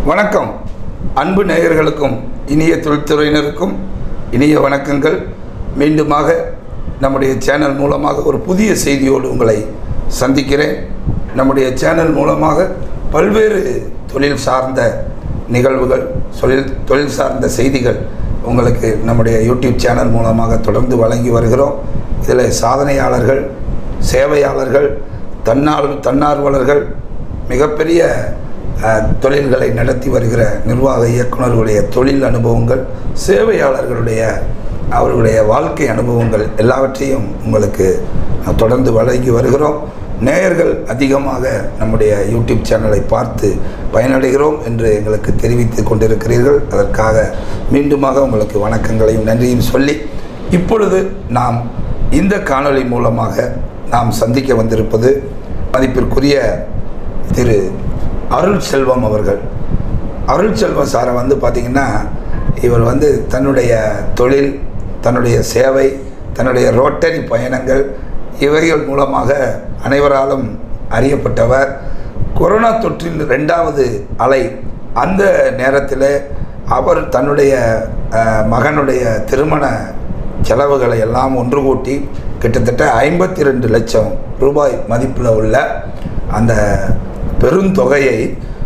வணக்கம் அன்பு நேயர்களுக்கும் இனிய தொழில்துறையினருக்கும் இனிய வணக்கங்கள் மீண்டுமாக நம்முடைய சேனல் மூலமாக ஒரு புதிய செய்தியோடு உங்களை சந்திக்கிறேன் நம்முடைய சேனல் மூலமாக பல்வேறு தொழில் சார்ந்த நிகழ்வுகள் தொழில் தொழில் சார்ந்த செய்திகள் உங்களுக்கு நம்முடைய யூடியூப் சேனல் மூலமாக தொடர்ந்து வழங்கி வருகிறோம் இதில் சாதனையாளர்கள் சேவையாளர்கள் தன்னார் தன்னார்வலர்கள் மிகப்பெரிய அஹ், தொழில்களை நடத்தி வருகிற நிர்வாக இயக்குநர்களுடைய தொழில் அனுபவங்கள் சேவையாளர்களுடைய அவர்களுடைய வாழ்க்கை அனுபவங்கள் எல்லாவற்றையும் உங்களுக்கு நாம் தொடர்ந்து வழங்கி வருகிறோம் நேயர்கள் அதிகமாக நம்முடைய யூடியூப் சேனலை பார்த்து பயனடைகிறோம் என்று எங்களுக்கு தெரிவித்து கொண்டிருக்கிறீர்கள் அதற்காக மீண்டுமாக உங்களுக்கு வணக்கங்களையும் நன்றியும் சொல்லி இப்பொழுது நாம் இந்த காணொளி மூலமாக நாம் சந்திக்க வந்திருப்பது மதிப்பிற்குரிய திரு அருள் செல்வம் அவர்கள் அருள் செல்வம் சாரை வந்து பார்த்திங்கன்னா இவர் வந்து தன்னுடைய தொழில் தன்னுடைய சேவை தன்னுடைய ரோட்டரி பயணங்கள் இவைகள் மூலமாக அனைவராலும் அறியப்பட்டவர் கொரோனா தொற்றின் ரெண்டாவது அலை அந்த நேரத்தில் அவர் தன்னுடைய அஹ், மகனுடைய திருமண செலவுகளை எல்லாம் ஒன்று கூட்டி கிட்டத்தட்ட ஐம்பத்தி ரெண்டு லட்சம் ரூபாய் மதிப்பில் உள்ள அந்த பெருந்தொகையை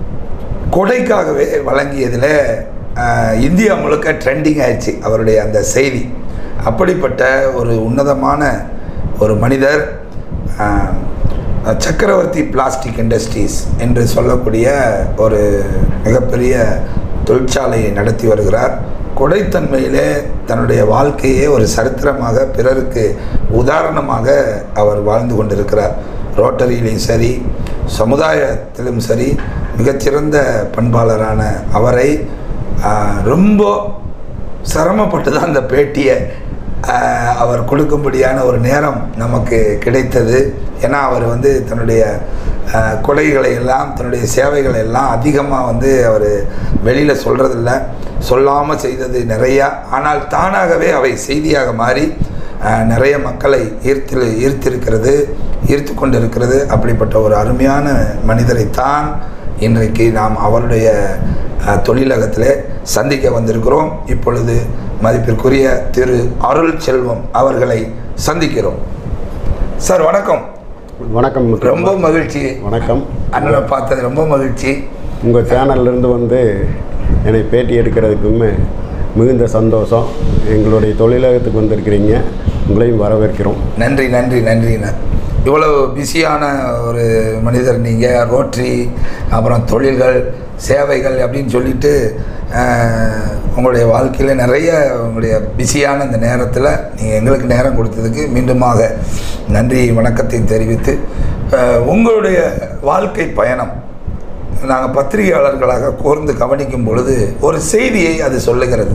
கொடைக்காகவே வழங்கியதில் அஹ், இந்தியா முழுக்க ட்ரெண்டிங் ஆயிடுச்சு அவருடைய அந்த செய்தி அப்படிப்பட்ட ஒரு உன்னதமான ஒரு மனிதர் அஹ், சக்கரவர்த்தி பிளாஸ்டிக் இண்டஸ்ட்ரீஸ் என்று சொல்லக்கூடிய ஒரு மிகப்பெரிய தொழிற்சாலையை நடத்தி வருகிறார் கொடைத்தன்மையிலே தன்னுடைய வாழ்க்கையே ஒரு சரித்திரமாக பிறருக்கு உதாரணமாக அவர் வாழ்ந்து கொண்டிருக்கிறார் ரோட்டரியிலையும் சரி சமுதாயத்திலும் சரி மிகச்சிறந்த பண்பாளரான அவரை ஆஹ், ரொம்ப சிரமப்பட்டு தான் அந்த பேட்டியை ஆஹ், அவர் கொடுக்கும்படியான ஒரு நேரம் நமக்கு கிடைத்தது ஏன்னா அவர் வந்து தன்னுடைய ஆஹ், கொடைகளை எல்லாம் தன்னுடைய சேவைகளை எல்லாம் அதிகமாக வந்து அவர் வெளியில் சொல்கிறதில்ல சொல்லாமல் செய்தது நிறையா ஆனால் தானாகவே அவை செய்தியாக மாறி ஆஹ், நிறைய மக்களை ஈர்த்து ஈர்த்திருக்கிறது ஈர்த்து கொண்டிருக்கிறது அப்படிப்பட்ட ஒரு அருமையான மனிதரைத்தான் இன்றைக்கு நாம் அவருடைய அஹ், தொழிலகத்திலே சந்திக்க வந்திருக்கிறோம் இப்பொழுது மதிப்பிற்குரிய திரு அருள் செல்வம் அவர்களை சந்திக்கிறோம் சார் வணக்கம் வணக்கம் ரொம்ப மகிழ்ச்சி வணக்கம் அண்ணனை பார்த்தது ரொம்ப மகிழ்ச்சி உங்கள் சேனல்லேருந்து வந்து என்னை பேட்டி எடுக்கிறதுக்குமே மிகுந்த சந்தோஷம் எங்களுடைய தொழிலகத்துக்கு வந்திருக்கிறீங்க உங்களையும் வரவேற்கிறோம் நன்றி நன்றி நன்றிண்ணா இவ்வளவு பிஸியான ஒரு மனிதர் நீங்கள் ரோட்டரி அப்புறம் தொழில்கள் சேவைகள் அப்படின்னு சொல்லிட்டு அஹ், உங்களுடைய வாழ்க்கையில் நிறைய உங்களுடைய பிஸியான இந்த நேரத்தில் நீங்கள் எங்களுக்கு நேரம் கொடுத்ததுக்கு மீண்டுமாக நன்றி வணக்கத்தையும் தெரிவித்து அஹ், உங்களுடைய வாழ்க்கை பயணம் நாங்கள் பத்திரிகையாளர்களாக கூர்ந்து கவனிக்கும் பொழுது ஒரு செய்தியை அது சொல்லுகிறது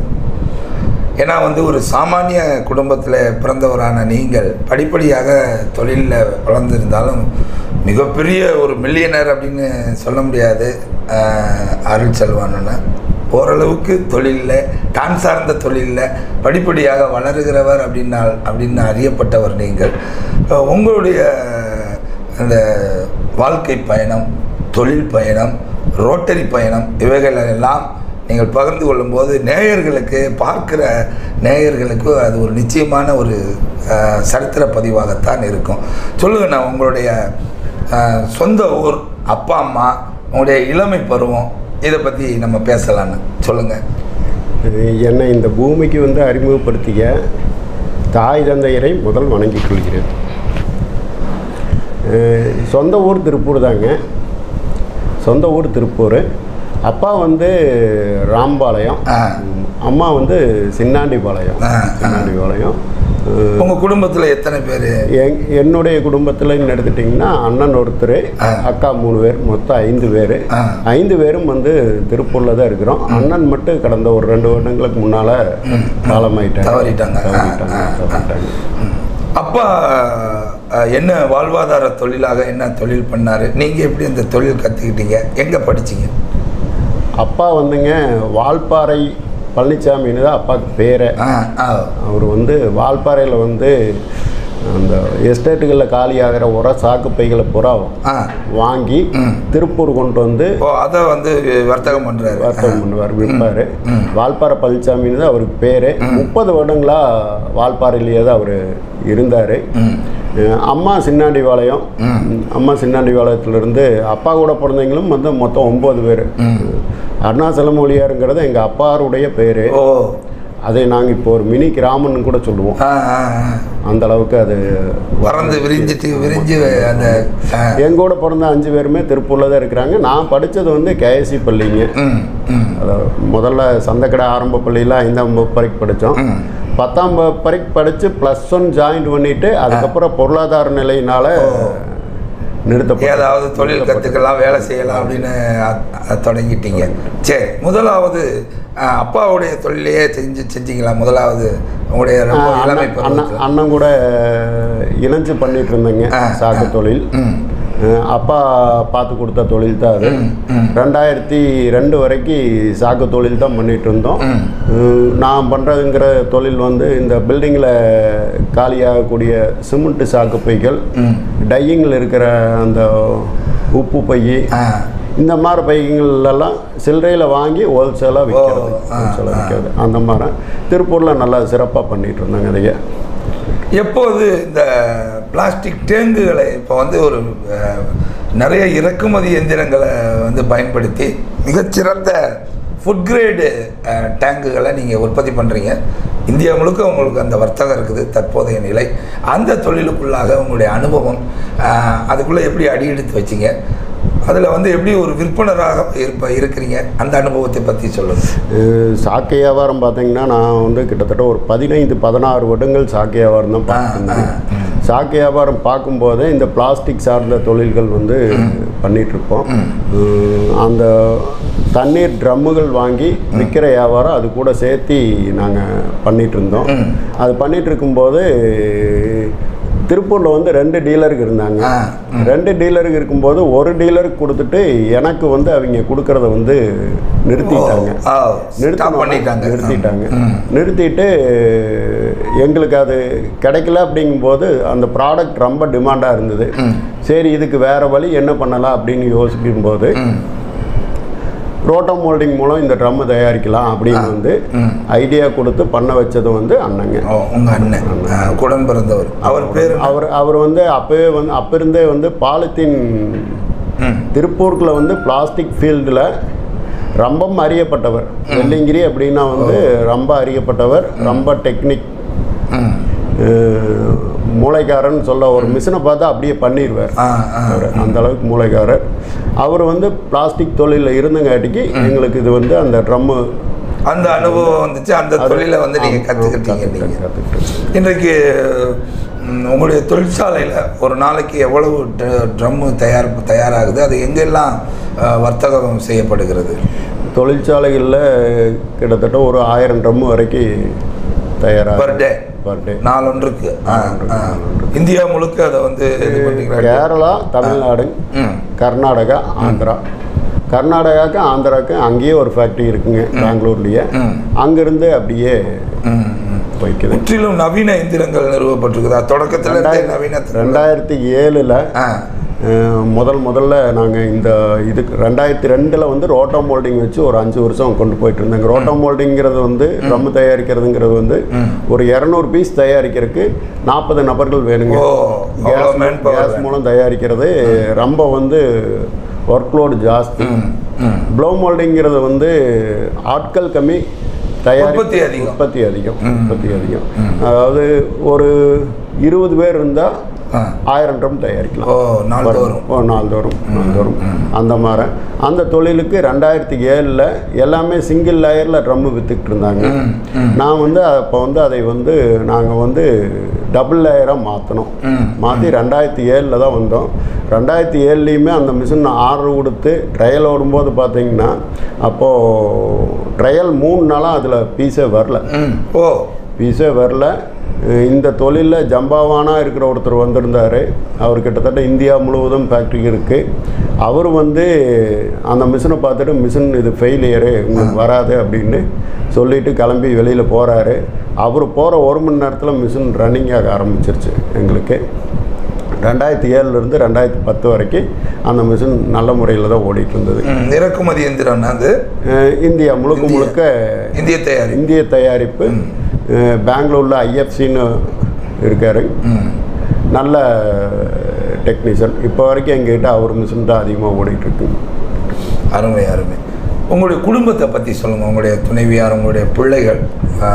ஏன்னா வந்து ஒரு சாமானிய குடும்பத்தில் பிறந்தவரான நீங்கள் படிப்படியாக தொழிலில் வளர்ந்திருந்தாலும் மிகப்பெரிய ஒரு மில்லியனர் அப்படின்னு சொல்ல முடியாது ஆஹ், அருள் செல்வான்னு ஓரளவுக்கு தொழிலில் தான் சார்ந்த தொழிலில் படிப்படியாக வளருகிறவர் அப்படின்னால் அப்படின்னு அறியப்பட்டவர் நீங்கள் அஹ், உங்களுடைய அந்த வாழ்க்கை பயணம் தொழில் பயணம் ரோட்டரி பயணம் இவைகளெல்லாம் நீங்கள் பகிர்ந்து கொள்ளும்போது நேயர்களுக்கு பார்க்கிற நேயர்களுக்கு அது ஒரு நிச்சயமான ஒரு அஹ், சரித்திர பதிவாகத்தான் இருக்கும் சொல்லுங்கண்ணா உங்களுடைய அஹ், சொந்த ஊர் அப்பா அம்மா உங்களுடைய இளமை பருவம் இதை பற்றி நம்ம பேசலான்னு சொல்லுங்கள் இது என்னை இந்த பூமிக்கு வந்து அறிமுகப்படுத்திய தாய் தந்தையரை முதல் வணங்கிக் கொள்கிறேன் அஹ் சொந்த ஊர் திருப்பூர் தாங்க சொந்த ஊர் திருப்பூர் அப்பா வந்து ராம்பாளையம் ஆ. அம்மா வந்து சின்னாண்டிபாளையம் ஆ, ஆ. சின்னாண்டிபாளையம் அஹ் உங்கள் குடும்பத்தில் எத்தனை பேர் என் என்னுடைய குடும்பத்தில் எடுத்துட்டிங்கன்னா அண்ணன் ஒருத்தர் ஆ. அக்கா மூணு பேர் மொத்தம் ஐந்து பேர் ஆ. ஐந்து பேரும் வந்து திருப்பூரில் தான் இருக்கிறோம் அண்ணன் மட்டும் கடந்த ஒரு ரெண்டு வருடங்களுக்கு முன்னால் காலமாயிட்டாங்க தவறிட்டாங்க. ஆ, தவறிட்டாங்க ஆ, ஆ. தவறிட்டாங்க அப்பா அஹ், என்ன வாழ்வாதார தொழிலாக என்ன தொழில் பண்ணார் நீங்கள் எப்படி அந்த தொழில் கற்றுக்கிட்டீங்க எங்கே படிச்சீங்க அப்பா வந்துங்க வால்பாறை பழனிசாமின்னு தான் அப்பாவுக்கு பேர் ஆ ஆ அவர் வந்து வால்பாறையில் வந்து அந்த எஸ்டேட்டுகளில் காலியாகிற உர சாக்கு பைகளை பூரா ஆ வாங்கி திருப்பூர் கொண்டு வந்து ஓ அதை வந்து வர்த்தகம் பண்ணுறாரு வர்த்தகம் பண்ணுவார் விற்பார் வால்பாறை பழனிசாமின்னு தான் அவருக்கு பேர் முப்பது வருடங்களாக வால்பாறையிலேயே தான் அவர் இருந்தார் அம்மா சின்னாண்டிபாளையம் அம்மா சின்னாண்டிபாளையத்திலிருந்து அப்பா கூட பிறந்தவங்களும் வந்து மொத்தம் ஒம்பது பேர் அருணாச்சலம் மொழியாருங்கிறது எங்கள் அப்பாருடைய பேர் ஓ அதை நாங்கள் இப்போ ஒரு மினி கிராமம்னு கூட சொல்லுவோம் ஆ ஆ ஆ. அந்த அளவுக்கு அது பறந்து விரிஞ்சிட்டு விரிஞ்சு அந்த ஆ. என் கூட பிறந்த அஞ்சு பேருமே திருப்பூரில் தான் இருக்கிறாங்க நான் படித்தது வந்து கேஎஸ்சி பள்ளிங்க ம் ம் அதாவது முதல்ல சந்தக்கடை ஆரம்ப பள்ளியில் ஐந்தாம் வகுப்பு வரைக்கும் படித்தோம் பத்தாம் வகுப்பு வரைக்கும் படித்து ப்ளஸ் ஒன் ஜாயின் பண்ணிவிட்டு அதுக்கப்புறம் பொருளாதார நிலையினால நிறுத்தப்பட்ட ஏதாவது தொழில் கற்றுக்கலாம் வேலை செய்யலாம் அப்படின்னு அ- அ- தொடங்கிட்டீங்க சரி முதலாவது அ, அப்பாவுடைய தொழிலையே செஞ்சு செஞ்சீங்களா முதலாவது உங்களுடைய ரொம்ப இளமை அண்ணன் அண்ணன் பருவத்தில் அண்ணன் கூட இணைஞ்சு பண்ணிட்டு இருந்தேங்க ஆ, சாக்கு தொழில் ம் அஹ் அப்பா பார்த்து கொடுத்த தொழில் தான் அது ரெண்டாயிரத்தி ரெண்டு வரைக்கும் சாக்கு தொழில் தான் பண்ணிட்டு இருந்தோம் அஹ் நான் பண்ணுறதுங்கிற தொழில் வந்து இந்த பில்டிங்கில் காலியாகக்கூடிய சிமெண்ட் சாக்கு பைகள் டையிங்கில் இருக்கிற அந்த உப்பு பை ஆ இந்த மாதிரி பைகள் எல்லாம் சில்லறையில் வாங்கி ஹோல்சேலாக விற்கிறது ஆ, ஹோல்சேலாக விற்கிறது அந்த மாதிரி திருப்பூரில் நல்லா சிறப்பாக பண்ணிட்டு இருந்தாங்க அதைய எப்போது இந்த பிளாஸ்டிக் டேங்குகளை இப்போ வந்து ஒரு அஹ், நிறைய இறக்குமதி எந்திரங்களை வந்து பயன்படுத்தி மிகச்சிறந்த ஃபுட் கிரேடு டேங்குகளை நீங்கள் உற்பத்தி பண்ணுறீங்க இந்தியா முழுக்க உங்களுக்கு அந்த வர்த்தகம் இருக்குது தற்போதைய நிலை அந்த தொழிலுக்குள்ளாக உங்களுடைய அனுபவம் அஹ், அதுக்குள்ளே எப்படி அடி எடுத்து வச்சிங்க அதில் வந்து எப்படி ஒரு விற்பனராக இருப்ப இருக்கிறீங்க அந்த அனுபவத்தை பற்றி சொல்லுங்கள் அஹ் சாக்கை வியாபாரம் பார்த்தீங்கன்னா நான் வந்து கிட்டத்தட்ட ஒரு பதினைந்து பதினாறு வருடங்கள் சாக்கை வியாபாரம் தான் பார்த்துருந்தேன் சாக்கை வியாபாரம் பார்க்கும்போதே இந்த பிளாஸ்டிக் சார்ந்த தொழில்கள் வந்து பண்ணிகிட்ருப்போம் அந்த தண்ணீர் ட்ரம்முகள் வாங்கி விற்கிற வியாபாரம் அது கூட சேர்த்து நாங்கள் பண்ணிகிட்டு இருந்தோம் அது பண்ணிகிட்டு இருக்கும்போது திருப்பூரில் வந்து ரெண்டு டீலருக்கு இருந்தாங்க ஆ, ரெண்டு டீலருக்கு இருக்கும்போது ஒரு டீலருக்கு கொடுத்துட்டு எனக்கு வந்து அவங்க கொடுக்கறத வந்து நிறுத்திட்டாங்க ஆ ஸ்டாப் நிறுத்தணும் பண்ணிட்டாங்க நிறுத்திட்டாங்க நிறுத்திட்டு எங்களுக்கு அது கிடைக்கல அப்படிங்கும்போது அந்த ப்ராடக்ட் ரொம்ப டிமாண்டாக இருந்தது சரி இதுக்கு வேற வழி என்ன பண்ணலாம் அப்படின்னு யோசிக்கும்போது ரோட்டோ மோல்டிங் மூலம் இந்த ட்ரம் தயாரிக்கலாம் அப்படின்னு வந்து ஐடியா கொடுத்து பண்ண வச்சது வந்து அண்ணங்க ஓ உங்கள் அண்ணன் ஆ, உடன் பிறந்தவர் அவர் பேர் அவர் அவர் வந்து அப்போவே வந்து அப்போ இருந்தே வந்து பாலித்தீன் ம் திருப்பூருக்குள்ள வந்து பிளாஸ்டிக் ஃபீல்டில் ரொம்ப அறியப்பட்டவர் வெள்ளிங்கிரி அப்படின்னா வந்து ரொம்ப அறியப்பட்டவர் ரொம்ப டெக்னிக் ம் மூளைக்காரன் சொல்ல ஒரு மிஷினை பார்த்தா அப்படியே பண்ணிடுவார் ஆ ஆ அவர் அந்த அளவுக்கு மூளைக்காரர் அவர் வந்து பிளாஸ்டிக் தொழிலில் இருந்தங்காட்டிக்கு எங்களுக்கு இது வந்து அந்த ட்ரம்மு அந்த அனுபவம் வந்துச்சு அந்த தொழிலை வந்து நீங்கள் கற்றுக்கிட்டீங்க நீங்கள் கற்றுக்கிட்டு இன்றைக்கு ம், உங்களுடைய தொழிற்சாலையில் ஒரு நாளைக்கு எவ்வளவு ட்ரம்மு தயார் தயாராகுது அது எங்கெல்லாம் அஹ், வர்த்தகம் செய்யப்படுகிறது தொழிற்சாலைகளில் கிட்டத்தட்ட ஒரு ஆயிரம் ட்ரம்மு வரைக்கும் தயாராக பர் டே பர் டே நாளொன்றுக்கு ஆ, ஆ. இந்தியா முழுக்க அதை வந்து இது பண்ணிக்கிறாங்க கேரளா தமிழ்நாடு ம் கர்நாடகா ஆந்திரா கர்நாடகாவுக்கு ஆந்திராவுக்கு அங்கேயே ஒரு ஃபேக்ட்ரி இருக்குங்க பெங்களூர்லேயே ம். அங்கேருந்து அப்படியே ம் ம். போய்க்குது முற்றிலும் நவீன எந்திரங்கள் நிறுவப்பட்டிருக்குதா தொடக்கத்துல இருந்தே நவீன ரெண்டாயிரத்தி ஏழில் ஆ முதல் முதல்ல நாங்கள் இந்த இதுக்கு ரெண்டாயிரத்தி ரெண்டில் வந்து ரோட்டோ மோல்டிங் வச்சு ஒரு அஞ்சு வருஷம் கொண்டு போயிட்டு இருந்தாங்க ரோட்டோ மோல்டிங்கிறது வந்து ட்ரம் தயாரிக்கிறதுங்கிறது வந்து ஒரு இரநூறு பீஸ் தயாரிக்கிறதுக்கு நாற்பது நபர்கள் வேணுங்க ஓ அவ்வளோ மேன் பவர் கேஸ் மூலம் தயாரிக்கிறது ரொம்ப வந்து ஒர்க் லோடு ஜாஸ்தி ம் ப்ளோ மோல்டிங்கிறது வந்து ஆட்கள் கம்மி தயாரி உற்பத்தி அதிகம். உற்பத்தி அதிகம் உற்பத்தி அதிகம் அதாவது ஒரு இருபது பேர் இருந்தால் ஆ ஆயிரம் ட்ரம் தயாரிக்கலாம் ஓ நாள்தோறும் ஓ நாள்தோறும் நாள்தோறும் அந்த மாதிரி அந்த தொழிலுக்கு ரெண்டாயிரத்தி ஏழில் எல்லாமே சிங்கிள் லேயரில் ட்ரம்மு விற்றுக்கிட்டு இருந்தாங்க நான் வந்து அப்போ வந்து அதை வந்து நாங்கள் வந்து டபுள் லேயராக மாற்றினோம் ம் மாற்றி ரெண்டாயிரத்தி ஏழில் தான் வந்தோம் ரெண்டாயிரத்தி ஏழுலேயுமே அந்த மிஷின் ஆர்டர் கொடுத்து ட்ரையல் ஓடும்போது பார்த்தீங்கன்னா அப்போது ட்ரையல் மூணு நாளாக அதில் பீஸே வரல ம் ஓ பீஸே வரல அஹ் இந்த தொழிலில் ஜம்பாவானா இருக்கிற ஒருத்தர் வந்திருந்தார் அவர் கிட்டத்தட்ட இந்தியா முழுவதும் ஃபேக்ட்ரி இருக்குது அவர் வந்து அந்த மிஷினை பார்த்துட்டு மிஷின் இது ஃபெயிலியரு உங்களுக்கு வராது அப்படின்னு சொல்லிட்டு கிளம்பி வெளியில் போகிறாரு அவர் போகிற ஒரு மணி நேரத்தில் மிஷின் ரன்னிங் ஆக ஆரம்பிச்சிருச்சு எங்களுக்கு ரெண்டாயிரத்தி ஏழுலேருந்து ரெண்டாயிரத்தி பத்து வரைக்கும் அந்த மிஷின் நல்ல முறையில் தான் ஓடிட்டு இருந்தது ம், இறக்குமதி எந்திரம் அது அஹ் இந்தியா முழுக்க முழுக்க இந்திய தயாரி இந்திய தயாரிப்பு அஹ் பெங்களூரில் ஐஎஃப்சின்னு இருக்கார் ம் நல்ல டெக்னீஷியன் இப்போ வரைக்கும் எங்ககிட்ட அவர் மிஷின் தான் அதிகமாக ஓடிட்டு இருக்கு அருமை அருமை உங்களுடைய குடும்பத்தை பற்றி சொல்லுங்கள் உங்களுடைய துணைவியார் உங்களுடைய பிள்ளைகள் ஆ,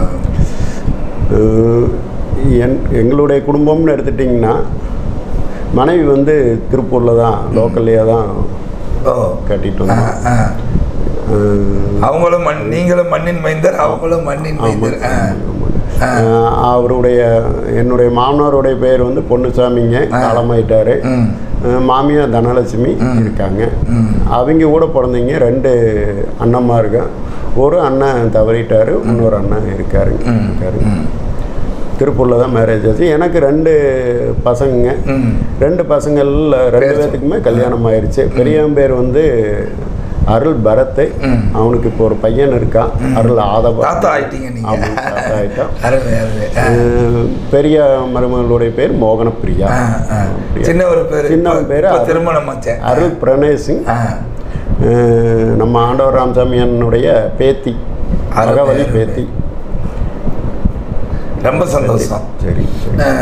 அஹ் என் எங்களுடைய குடும்பம்னு எடுத்துட்டிங்கன்னா மனைவி வந்து திருப்பூரில் தான் லோக்கல்லையே தான் ஓ கட்டிட்டு ஆ, வந்தோம் ஆ. அஹ் அவங்களும் மண் நீங்களும் மண்ணின் மைந்தர் அவங்களும் மண்ணின் மைந்தர் ஆ. அஹ் அவருடைய என்னுடைய மாமனாருடைய பேர் வந்து பொன்னுசாமிங்க காலமாயிட்டாரு ம் அஹ் மாமியார் தனலட்சுமி இருக்காங்க அவங்க கூட பிறந்தீங்க ரெண்டு அண்ணம்மா இருக்கா ஒரு அண்ணன் தவறிட்டாரு இன்னொரு அண்ணன் இருக்காரு இருக்காரு திருப்பூரில் தான் மேரேஜ் ஆச்சு எனக்கு ரெண்டு பசங்க ம் ரெண்டு பசங்கள்ல ரெண்டு பேர்த்துக்குமே கல்யாணம் ஆயிடுச்சு பெரியவன் பேர் வந்து அருள் பரத் அவனுக்கு இப்போ ஒரு பையன் இருக்கான் அருள் ஆதவ தாத்தா ஆயிட்டீங்க நீங்க ஆமாம் தாத்தா ஆயிட்டான் அருமை அருமை ஆ, அஹ் பெரிய மருமகளுடைய பேர் மோகனப்பிரியா ஆ, ஆ. சின்ன ஒரு பேர் சின்னவன் பேரு இப்போ அருள். திருமணம் ஆச்சேன் அருள் பிரணேஷ் சிங் ஆ அஹ் நம்ம ஆண்டவர் ராமசாமியனுடைய பேத்தி அருமை, அகவதி அருமை. பேத்தி ரொம்ப சந்தோஷம் சரி சரி ஆ,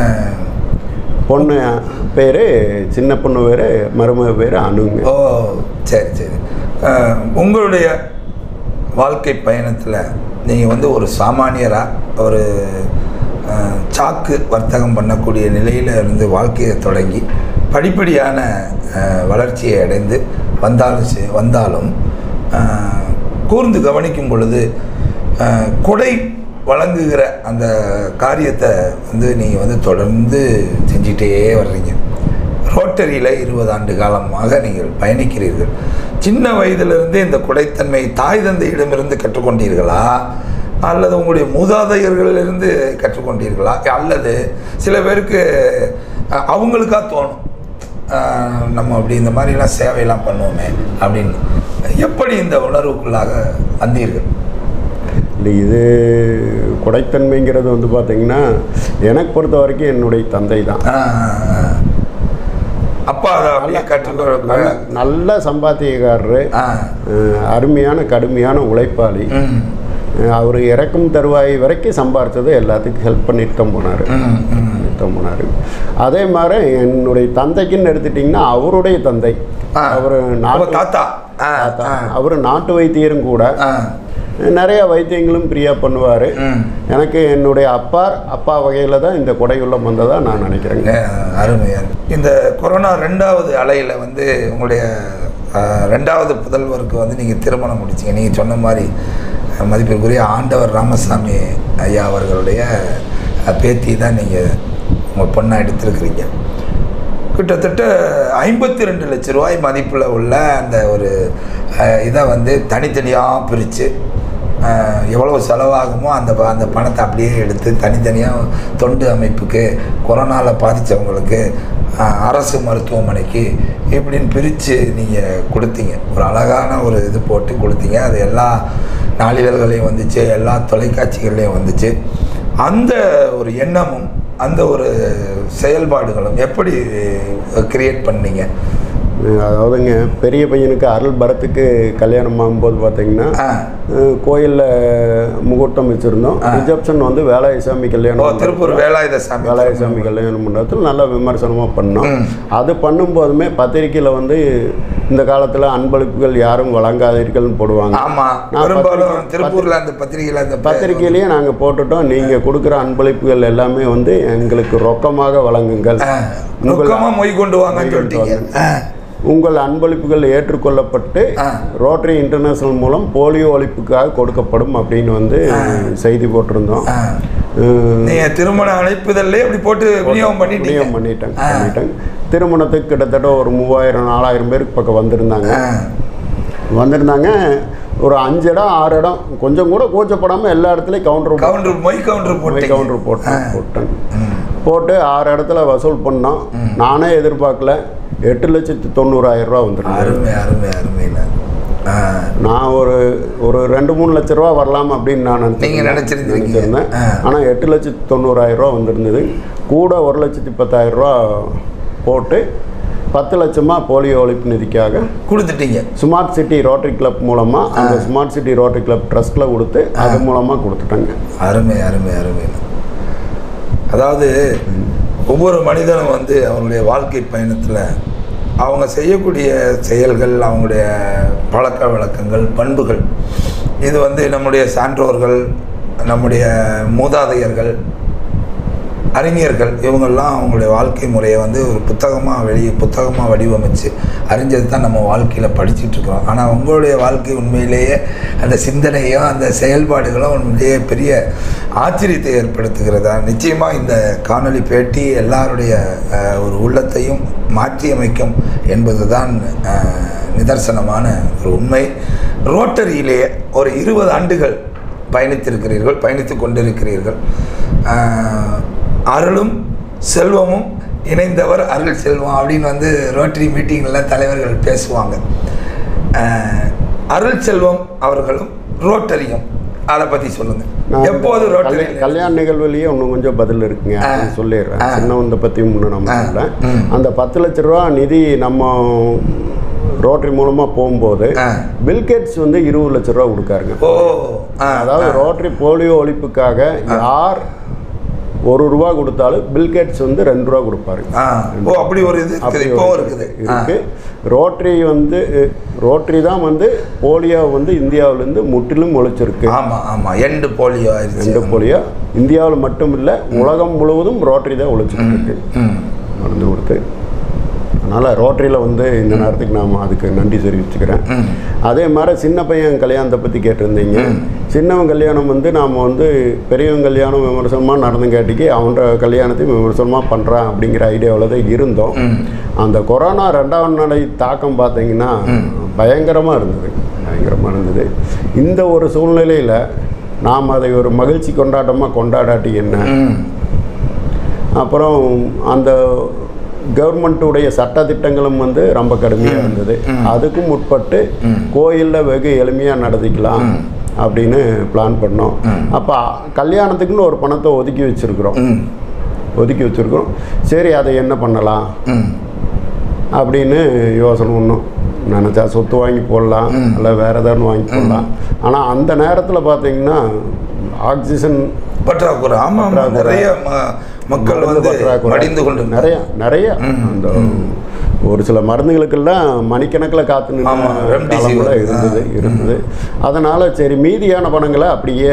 பொண்ணு பேர் சின்ன பொண்ணு பேர் மருமக பேர் அணுங்க ஓ சரி சரி ஆ, உங்களுடைய வாழ்க்கை பயணத்தில் நீங்கள் வந்து ஒரு சாமானியராக ஒரு ஆ, சாக்கு வர்த்தகம் பண்ணக்கூடிய நிலையில் இருந்து வாழ்க்கையை தொடங்கி படிப்படியான ஆ, வளர்ச்சியை அடைந்து வந்தாலும் சரி- வந்தாலும் ஆ, கூர்ந்து கவனிக்கும் பொழுது ஆ, கொடை வழங்குகிற அந்த காரியத்தை வந்து நீங்கள் வந்து தொடர்ந்து செஞ்சிட்டே வர்றீங்க ரோட்டரியில் இருபது ஆண்டு காலமாக நீங்கள் பயணிக்கிறீர்கள் சின்ன வயதிலிருந்தே இந்த குடைத்தன்மை தாய் தந்தையிடமிருந்து கற்றுக்கொண்டீர்களா அல்லது உங்களுடைய மூதாதையர்களிலிருந்து கற்றுக்கொண்டீர்களா அல்லது சில பேருக்கு அஹ், அவங்களுக்கா தோணும் அஹ், நம்ம அப்படி இந்த மாதிரிலாம் சேவையெல்லாம் பண்ணுவோமே அப்படின்னு எப்படி இந்த உணர்வுக்குள்ளாக வந்தீர்கள் இல்லை இது கொடைத்தன்மைங்கிறது வந்து பார்த்தீங்கன்னா எனக்கு பொறுத்த வரைக்கும் என்னுடைய தந்தை தான் அஹ், அப்பா அதை அப்படியே கற்றுக்கொள்ள நல்ல சம்பாத்தியக்காரரு ஆ அஹ் அருமையான கடுமையான உழைப்பாளி ம் அவர் இறக்கும் தருவாய் வரைக்கும் சம்பாரிச்சதை எல்லாத்துக்கும் ஹெல்ப் பண்ணிட்டு தான் போனார் ம் ம் தான் போனார் அதே மாதிரி என்னுடைய தந்தைக்குன்னு எடுத்துட்டிங்கன்னா அவருடைய தந்தை ஆ. அவர் உங்க நாட்டு தாத்தா ஆ ஆ அவர் நாட்டு வைத்தியரும் கூட ஆ நிறைய வைத்தியங்களும் பிரியா பண்ணுவார் ம் எனக்கு என்னுடைய அப்பா அப்பா வகையில் தான் இந்த கொடையுள்ளம் வந்ததாக நான் நினைக்கிறேங்க அஹ் அருமை அருமை. இந்த கொரோனா ரெண்டாவது அலையில் வந்து உங்களுடைய அஹ், ரெண்டாவது புதல்வருக்கு வந்து நீங்கள் திருமணம் முடிச்சீங்க நீங்கள் சொன்ன மாதிரி அஹ், மதிப்பிற்குரிய ஆண்டவர் ராமசாமி ஐயா அவர்களுடைய அஹ், பேத்தி தான் நீங்கள் உங்கள் பொண்ணாக எடுத்திருக்கிறீங்க கிட்டத்தட்ட ஐம்பத்தி ரெண்டு லட்ச ரூபாய் மதிப்பில் உள்ள அந்த ஒரு அஹ், இதை வந்து தனித்தனியாக பிரித்து எவ்வளோ செலவாகுமோ அந்த ப- அந்த பணத்தை அப்படியே எடுத்து தனித்தனியாக தொண்டு அமைப்புக்கு கொரோனாவில் பாதித்தவங்களுக்கு அரசு மருத்துவமனைக்கு இப்படின்னு பிரித்து நீங்கள் கொடுத்தீங்க ஒரு அழகான ஒரு இது போட்டு கொடுத்தீங்க அது எல்லா நாளிதழ்களையும் வந்துச்சு எல்லா தொலைக்காட்சிகள்லையும் வந்துச்சு அந்த ஒரு எண்ணமும் அந்த ஒரு செயல்பாடுகளும் எப்படி கிரியேட் பண்ணீங்க அதாவதுங்க பெரிய பையனுக்கு அருள் பரத்துக்கு கல்யாணம் ஆகும்போது பார்த்தீங்கன்னா ஆ கோயிலில் முகூர்த்தம் வச்சுருந்தோம் ரிசப்ஷன் வந்து வேலாயசாமி ஓ கல்யாணம் திருப்பூர் வேலாயுத சாமி வேலாயசாமி கல்யாண மண்டபத்தில் நல்ல விமர்சனமாக பண்ணோம் அது பண்ணும்போதுமே பத்திரிக்கையில் வந்து இந்த காலத்தில் அன்பளிப்புகள் யாரும் வழங்காதீர்கள்னு போடுவாங்க ஆமா நான் பெரும்பாலும் பத்திரிக்கை- திருப்பூர்ல அந்த பத்திரிகையில அந்த ப- பத்திரிக்கையிலேயே நாங்கள் போட்டுட்டோம் நீங்கள் கொடுக்குற அன்பளிப்புகள் எல்லாமே வந்து எங்களுக்கு ரொக்கமாக வழங்குங்கள் ஆ, ரொக்கமா மொய் கொண்டு வாங்கன்னு சொல்லிட்டீங்க ஆ, உங்கள் அன்பளிப்புகள் ஏற்றுக்கொள்ளப்பட்டு ஆ. ரோட்டரி இன்டர்நேஷனல் மூலம் போலியோ ஒழிப்புக்காக கொடுக்கப்படும் அப்படின்னு வந்து செய்தி போட்டிருந்தோம் ஆ. அஹ் நீங்க திருமண அழைப்புதல்லே அப்படி போட்டு விநியோகம் பண்ணிட்டீங்க விநியோகம் பண்ணிட்டேன் பண்ணிட்டேன் திருமணத்துக்கு கிட்டத்தட்ட ஒரு மூவாயிரம் நாலாயிரம் பேருக்கு பக்கம் வந்திருந்தாங்க ஆ, வந்திருந்தாங்க ஒரு அஞ்சு இடம் ஆறு இடம் கொஞ்சம் கூட கூச்சப்படாமல் எல்லா இடத்துலையும் கவுண்டர் கவுண்டர் மொய் கவுண்டர் போட்டீங்க கவுண்டர் போட்டேன் போட்டேன் போட்டு ஆறு இடத்துல வசூல் பண்ணோம் நானே எதிர்பார்க்கல எட்டு லட்சத்து தொண்ணூறாயிரம் ரூபா வந்துருக்கு அருமை அருமை அருமையில ஆ, நான் ஒரு ஒரு ஒரு ரெண்டு மூணு லட்ச ரூபா வரலாம் அப்படின்னு நான் நினைச்சிருந்தேன். நீங்க நினைச்சிருந்தீங்க. நினைச்சிருந்தேன் ஆ. ஆனால் எட்டு லட்சத்தி தொண்ணூறாயிரம் ரூபா வந்திருந்தது கூட ஒரு லட்சத்தி பத்தாயிரம் ரூபா போட்டு பத்து லட்சமாக போலியோ ஒழிப்பு நிதிக்காக கொடுத்துட்டீங்க ஸ்மார்ட் சிட்டி ரோட்டரி கிளப் மூலமாக அந்த ஸ்மார்ட் சிட்டி ரோட்டரி கிளப் ட்ரஸ்ட்டில் கொடுத்து அது மூலமாக கொடுத்துட்டாங்க அருமை அருமை அருமை அதாவது ஒவ்வொரு மனிதனும் வந்து அவங்களுடைய வாழ்க்கை பயணத்தில் அவங்க செய்யக்கூடிய செயல்கள் அவங்களுடைய பழக்க வழக்கங்கள் பண்புகள் இது வந்து நம்முடைய சான்றோர்கள் நம்முடைய மூதாதையர்கள் அறிஞர்கள் இவங்கெல்லாம் அவங்களுடைய வாழ்க்கை முறையை வந்து ஒரு புத்தகமாக வெளியே புத்தகமாக வடிவமைச்சு அறிஞ்சது தான் நம்ம வாழ்க்கையில் படிச்சுட்டு இருக்கிறோம் ஆனால் உங்களுடைய வாழ்க்கை உண்மையிலேயே அந்த சிந்தனையும் அந்த செயல்பாடுகளும் உண்மையிலேயே பெரிய ஆச்சரியத்தை ஏற்படுத்துகிறதா நிச்சயமாக இந்த காணொளி பேட்டி எல்லாருடைய அஹ், ஒரு உள்ளத்தையும் மாற்றியமைக்கும் என்பது தான் நிதர்சனமான ஒரு உண்மை ரோட்டரியிலேயே ஒரு இருபது ஆண்டுகள் பயணித்திருக்கிறீர்கள் பயணித்து கொண்டிருக்கிறீர்கள் ஆஹ், அருளும் செல்வமும் இணைந்தவர் அருள் செல்வம் அப்படின்னு வந்து ரோட்டரி மீட்டிங்கில் தலைவர்கள் பேசுவாங்க ஆஹ், அருள் செல்வம் அவர்களும் ரோட்டரியும் அதை பற்றி சொல்லுங்கள் நான் எப்போது ரோட்டரி கல்யா- கல்யாண நிகழ்வுலயே இன்னும் கொஞ்சம் பதில் இருக்குங்க ஆ. அது சொல்லிடுறேன் ஆ. சின்னவந்த பற்றி முன்ன நம்ம ஆ. சொல்றேன் ம். அந்த பத்து லட்ச ரூபா நிதி நம்ம ரோட்டரி மூலமாக போகும்போது ஆ. பில்கேட்ஸ் வந்து இருபது லட்ச ரூபா கொடுக்காருங்க ஓ ஆ, அதாவது ஆ. ரோட்டரி போலியோ ஒழிப்புக்காக யார் ஒரு ரூபா கொடுத்தாலும் பில்கேட்ஸ் வந்து ரெண்டு ரூபா கொடுப்பாரு ஆ ஓ அப்படி ஒரு இது இருக்குது அப்படி இப்போவும் ஒரு இருக்குது ஆ. இருக்கு ரோட்டரி வந்து ரோட்டரி தான் வந்து போலியோ வந்து இந்தியாவிலேருந்து முற்றிலும் ஒழிச்சிருக்கு ஆமாம் ஆமாம் எண்டு போலியோ ஆயிடுச்சு ரெண்டு போலியோ இந்தியாவில் மட்டும் இல்லை உலகம் முழுவதும் ரோட்டரி தான் ஒழிச்சிட்டு இருக்கு ம் மருந்து கொடுத்து அதனால் ரோட்டரியில் வந்து இந்த நேரத்துக்கு நாம் அதுக்கு நன்றி தெரிவிச்சுக்கிறேன் ம் அதே மாதிரி சின்ன பையன் கல்யாணத்தை பற்றி கேட்டிருந்தீங்க சின்னவன் கல்யாணம் வந்து நாம் வந்து பெரியவன் கல்யாணம் விமர்சனமாக நடந்துங்காட்டிக்கு அவனோட கல்யாணத்தையும் விமர்சனமாக பண்ணுறான் அப்படிங்கிற ஐடியாவில் தான் இருந்தோம் அந்த கொரோனா ரெண்டாவது நிலை தாக்கம் பார்த்தீங்கன்னா பயங்கரமாக இருந்தது பயங்கரமாக இருந்தது இந்த ஒரு சூழ்நிலையில் நாம் அதை ஒரு மகிழ்ச்சி கொண்டாட்டமாக கொண்டாடாட்டி என்ன ம் அப்புறம் அந்த கவர்மெண்ட்டுடைய சட்டத்திட்டங்களும் வந்து ரொம்ப கடுமையாக இருந்தது அதுக்கும் உட்பட்டு கோயிலில் வெகு எளிமையாக நடத்திக்கலாம் அப்படின்னு பிளான் பண்ணோம் அப்போ கல்யாணத்துக்குன்னு ஒரு பணத்தை ஒதுக்கி வச்சுருக்குறோம் ம் ஒதுக்கி வச்சுருக்கோம் சரி அதை என்ன பண்ணலாம் ம் அப்படின்னு யோசனை பண்ணோம் நினச்சா சொத்து வாங்கி போடலாம் இல்லை வேறு ஏதாவது வாங்கி போடலாம் ஆனால் அந்த நேரத்தில் பார்த்தீங்கன்னா ஆக்சிஜன் பற்றாக்குறை ஆமாம் ஆமாம் நிறைய ம- மக்கள் மருந்து வந்து பற்றாக்குறை. மடிந்து கொண்டு நிறைய நிறைய அந்த ஒரு சில மருந்துகளுக்கெல்லாம் மணிக்கணக்கில் காத்து நின்ற ஆமா, காலம் ரெம்டெசிவிர். கூட இருந்தது இருந்தது அதனால் சரி மீதியான பணங்களை அப்படியே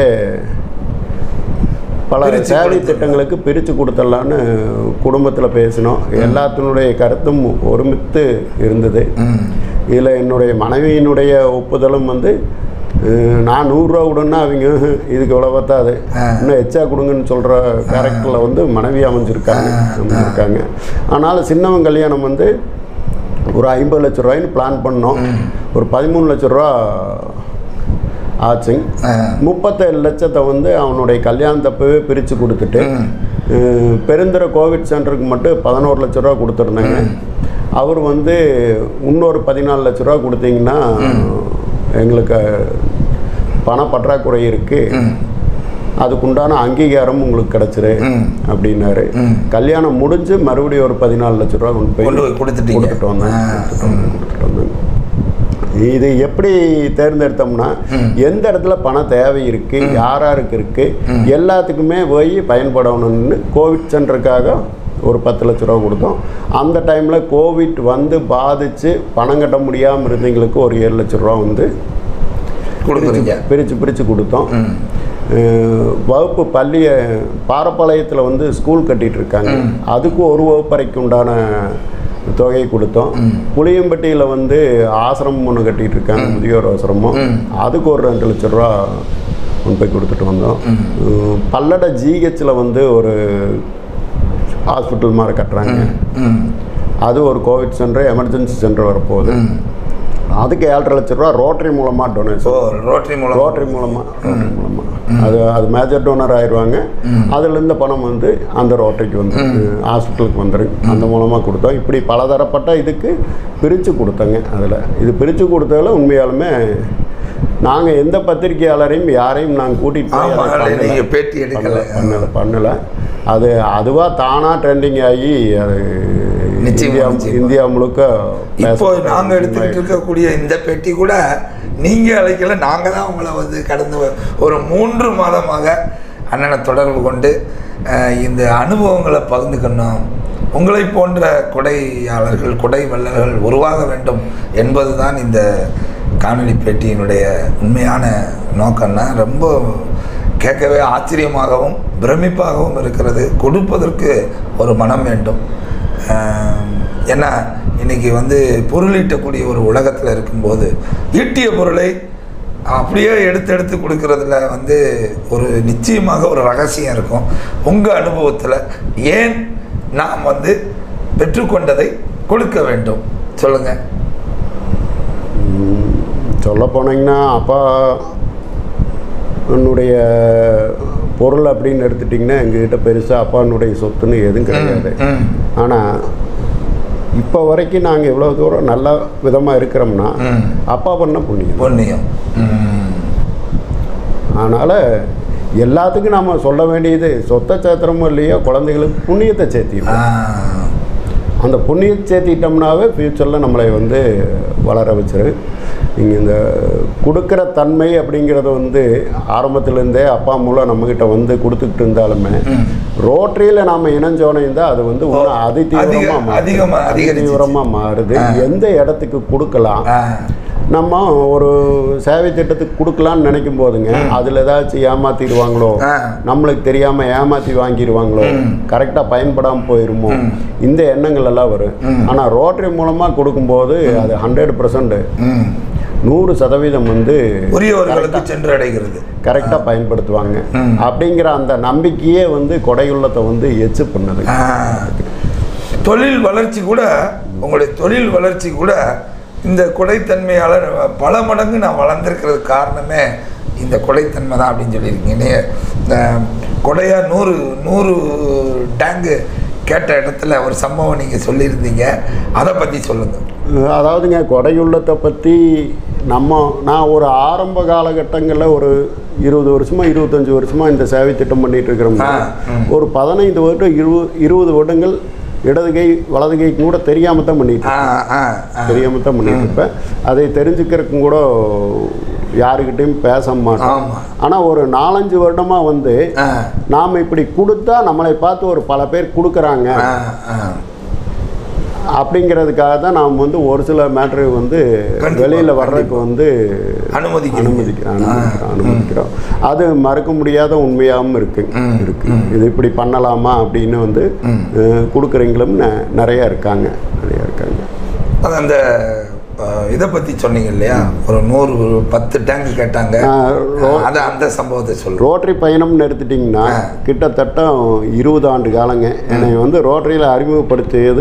பல பிரிச்சு சேவை கொடுத்துடலாம். திட்டங்களுக்கு பிரித்து கொடுத்துடலான்னு குடும்பத்தில் பேசினோம் எல்லாத்தினுடைய கருத்தும் ஒருமித்து இருந்தது ம் இதில் என்னுடைய மனைவியினுடைய ஒப்புதலும் வந்து அஹ், நான் நூறுரூவா கொடுன்னா அவங்க "ம்ஹும், இதுக்கு இவ்வளோ பத்தாது இன்னும் எச்சா கொடுங்கன்னு சொல்கிற கேரக்டரில் வந்து மனைவி அமைஞ்சிருக்காங்க அமைஞ்சிருக்காங்க ஆனால் சின்னவன் கல்யாணம் வந்து ஒரு ஐம்பது லட்ச ரூபாய்ன்னு பிளான் பண்ணோம் ஒரு பதிமூணு லட்ச ரூபா ஆச்சுங்க ஆ. முப்பத்தேழு லட்சத்தை வந்து அவனுடைய கல்யாணத்தப்பவே பிரித்து கொடுத்துட்டு அஹ், பெருந்துறை கோவிட் சென்டருக்கு மட்டும் பதினோரு லட்ச ரூபா கொடுத்துருந்தாங்க அவர் வந்து இன்னொரு பதினாலு லட்ச ரூபா கொடுத்தீங்கன்னா எங்களுக்கு பண பற்றாக்குறை இருக்குது அதுக்குண்டான அங்கீகாரம் உங்களுக்கு கிடச்சிரு அப்படின்னாரு கல்யாணம் முடிஞ்சு மறுபடியும் ஒரு பதினாலு லட்ச ரூபா கொண்டு போய் கொண்டு போய் கொடுத்துட்டீங்க கொடுத்துட்டு வந்தேன் ஆ. கொடுத்துட்டு வந்தேன், கொடுத்துட்டு வந்தேன் இது எப்படி தேர்ந்தெடுத்தோம்னா எந்த இடத்துல பண தேவை இருக்கு யார் யாருக்கு இருக்கு எல்லாத்துக்குமே போய் பயன்படணும்னு கோவிட் சென்டருக்காக ஒரு பத்து லட்ச ரூபா கொடுத்தோம் அந்த டைமில் கோவிட் வந்து பாதித்து பணம் கட்ட முடியாமல் இருந்தவங்களுக்கு ஒரு ஏழு லட்ச ரூபா வந்து கொடுக்குறீங்க பிரித்து பிரித்து கொடுத்தோம் அஹ், வகுப்பு பள்ளியை பாரப்பாளையத்தில் வந்து ஸ்கூல் கட்டிட்டு இருக்காங்க அதுக்கு ஒரு வகுப்பறைக்கு உண்டான தொகையை கொடுத்தோம் புளியம்பட்டியில் வந்து ஆசிரமம் ஒன்று கட்டிட்டு இருக்காங்க முதியோர் ஆசிரமம் அதுக்கு ஒரு ரெண்டு லட்ச ரூபா கொண்டு போய் கொடுத்துட்டு வந்தோம் அஹ், பல்லட ஜிஹெச்சில் வந்து ஒரு ஹாஸ்பிட்டல் மாதிரி கட்டுறாங்க ம் அது ஒரு கோவிட் சென்டர் எமர்ஜென்சி சென்டர் வரப்போகுது அதுக்கு ஏழரை லட்ச ரூபா ரோட்டரி மூலமாக டொனேஷன் ஓ ரோட்டரி மூலம் ரோட்டரி மூலமாக ரோட்டரி மூலமாக அது அது மேஜர் டோனர் ஆயிடுவாங்க அதுலேருந்து பணம் வந்து அந்த ரோட்டரிக்கு வந்து ஹாஸ்பிட்டலுக்கு வந்துடும் அந்த மூலமாக கொடுத்தோம் இப்படி பலதரப்பட்ட இதுக்கு பிரித்து கொடுத்தோங்க அதில் இது பிரித்து கொடுத்ததில் உண்மையாலுமே நாங்கள் எந்த பத்திரிகையாளரையும் யாரையும் நாங்கள் கூட்டிகிட்டு போய் ஆமா, அதை அதுல பண்ணல. நீங்க பேட்டி எடுக்கல. பண்ணல பண்ணல அது அதுவாக தானாக ட்ரெண்டிங் ஆகி அது நிச்சயமா, இந்தியா நிச்சயமா. இந்தியா முழுக்க இப்போ பேசப்பட்ட நாங்க எடுத்துக்கிட்டு இருக்கக்கூடிய இந்த பெட்டி கூட நீங்க அழைக்கல நாங்க தான் உங்களை வந்து கடந்த ஒரு மூன்று மாதமாக அண்ணனை தொடர்பு கொண்டு அஹ், இந்த அனுபவங்களை பகிர்ந்துக்கணும் உங்களை போன்ற கொடையாளர்கள் கொடை வள்ளல்கள் உருவாக வேண்டும் என்பதுதான் இந்த காணொளி பேட்டியினுடைய உண்மையான நோக்கம்னா ரொம்ப கேட்கவே ஆச்சரியமாகவும் பிரமிப்பாகவும் இருக்கிறது கொடுப்பதற்கு ஒரு மனம் வேண்டும் ஆம், ஏன்னா இன்னைக்கு வந்து பொருளீட்டக்கூடிய ஒரு உலகத்தில் இருக்கும்போது ஈட்டிய பொருளை அப்படியே எடுத்து எடுத்து கொடுக்கறதுல வந்து ஒரு நிச்சயமாக ஒரு ரகசியம் இருக்கும் உங்கள் அனுபவத்தில் ஏன் நாம் வந்து பெற்றுக்கொண்டதை கொடுக்க வேண்டும் சொல்லுங்கள் சொல்ல போனீங்கன்னா அப்பா என்னுடைய பொருள் அப்படின்னு எடுத்துட்டிங்கன்னா எங்ககிட்ட பெருசாக அப்பானுடைய சொத்துன்னு எதுவும் கிடையாது ம் ஆனால் இப்போ வரைக்கும் நாங்கள் எவ்வளோ தூரம் நல்ல விதமாக இருக்கிறோம்னா ம். அப்பா பண்ண புண்ணியம் பொன்னியம் ம் அதனால் எல்லாத்துக்கும் நம்ம சொல்ல வேண்டியது சொத்தை சேர்த்துறமோ இல்லையோ குழந்தைகளுக்கு புண்ணியத்தை சேர்த்திடும் ஆ அந்த புண்ணியத்தை சேர்த்திட்டோம்னாவே ஃப்யூச்சரில் நம்மளை வந்து வளர வச்சிரு நீங்கள் இந்த கொடுக்குற தன்மை அப்படிங்கிறத வந்து ஆரம்பத்துலேருந்தே அப்பா மூலம் நம்மக்கிட்ட வந்து கொடுத்துக்கிட்டு இருந்தாலுமே ரோட்டரியில் நாம் இணைஞ்சோனையும் தான் அது வந்து இன்னும் அதி அதிக- அதிகமா தீவிரமாக அதிகரிச்சிச்சு. தீவிரமாக மாறுது எந்த இடத்துக்கு கொடுக்கலாம் ஆ நம்ம ஒரு சேவை திட்டத்துக்கு கொடுக்கலான்னு நினைக்கும் போதுங்க அதில் ஏதாச்சும் ஏமாத்திடுவாங்களோ ஆ. நம்மளுக்கு தெரியாமல் ஏமாற்றி வாங்கிடுவாங்களோ கரெக்டாக பயன்படாமல் போயிருமோ இந்த எண்ணங்கள் எல்லாம் வரும் ஆனால் ரோட்டரி மூலமாக கொடுக்கும்போது அது ஹண்ட்ரட் பர்சன்ட் ம் நூறு சதவீதம் வந்து உரியவர்களுக்கு சென்று அடைகிறது கரெக்டாக பயன்படுத்துவாங்க ம். அப்படிங்கிற அந்த நம்பிக்கையே வந்து கொடையுள்ளத்தை வந்து எச்சு பண்ணுது ஆ. தொழில் வளர்ச்சி கூட உங்களுடைய தொழில் வளர்ச்சி கூட இந்த கொடைத்தன்மையாளர் பல மடங்கு நான் வளர்ந்துருக்கிறது காரணமே இந்த கொடைத்தன்மை தான் அப்படின்னு சொல்லியிருக்கீங்க நீ இந்த கொடையா நூறு நூறு டேங்கு கேட்ட இடத்துல ஒரு சம்பவம் நீங்கள் சொல்லியிருந்தீங்க அதை பற்றி சொல்லுங்கள் அதாவதுங்க கொடையுள்ளத்தை பற்றி நம்ம நான் ஒரு ஆரம்ப காலகட்டங்களில் ஒரு இருபது வருஷமா இருபத்தஞ்சி வருஷமா இந்த சேவை திட்டம் பண்ணிட்டு இருக்கிறோம் ஆ, ம். ஒரு பதினைந்து வருடம் இருபது இருபது வருடங்கள் இடது கை வலது கை கூட தெரியாமல் தான் பண்ணிட்டு ஆ ஆ ஆ. தெரியாமல் தான் பண்ணிட்டு இருப்பேன் அதை தெரிஞ்சுக்கிறதுக்கும் கூட யாருக்கிட்டையும் பேச மாட்டோம் ஆமா. ஆனால் ஒரு நாலஞ்சு வருடமாக வந்து ஆ நாம் இப்படி கொடுத்தா நம்மளை பார்த்து ஒரு பல பேர் கொடுக்குறாங்க ஆ ஆ அப்படிங்கிறதுக்காக தான் நாம் வந்து ஒரு சில மேட்ரு வந்து கண்டிப்பா, வெளியில் வர்றதுக்கு வந்து அனுமதிக்கிறீங்க அனுமதிக்கிறோம் அனுமதிக்கிறோம் அனுமதிக்கிறோம் அது மறக்க முடியாத உண்மையாகவும் இருக்கு இருக்கு இது இப்படி பண்ணலாமா அப்படின்னு வந்து அஹ், கொடுக்குறவங்களும் ந- நிறைய இருக்காங்க நிறைய இருக்காங்க அது அந்த அஹ், இதை பற்றி சொன்னீங்க இல்லையா ஒரு நூறு ஒரு பத்து டேங்க் கேட்டாங்க ஆஹ், அதை அந்த சம்பவத்தை சொல்லுங்க ரோட்டரி பயணம்னு எடுத்துட்டிங்கன்னா கிட்டத்தட்ட இருபது ஆண்டு காலங்க என்னை வந்து ரோட்டரியில் அறிமுகப்படுத்தியது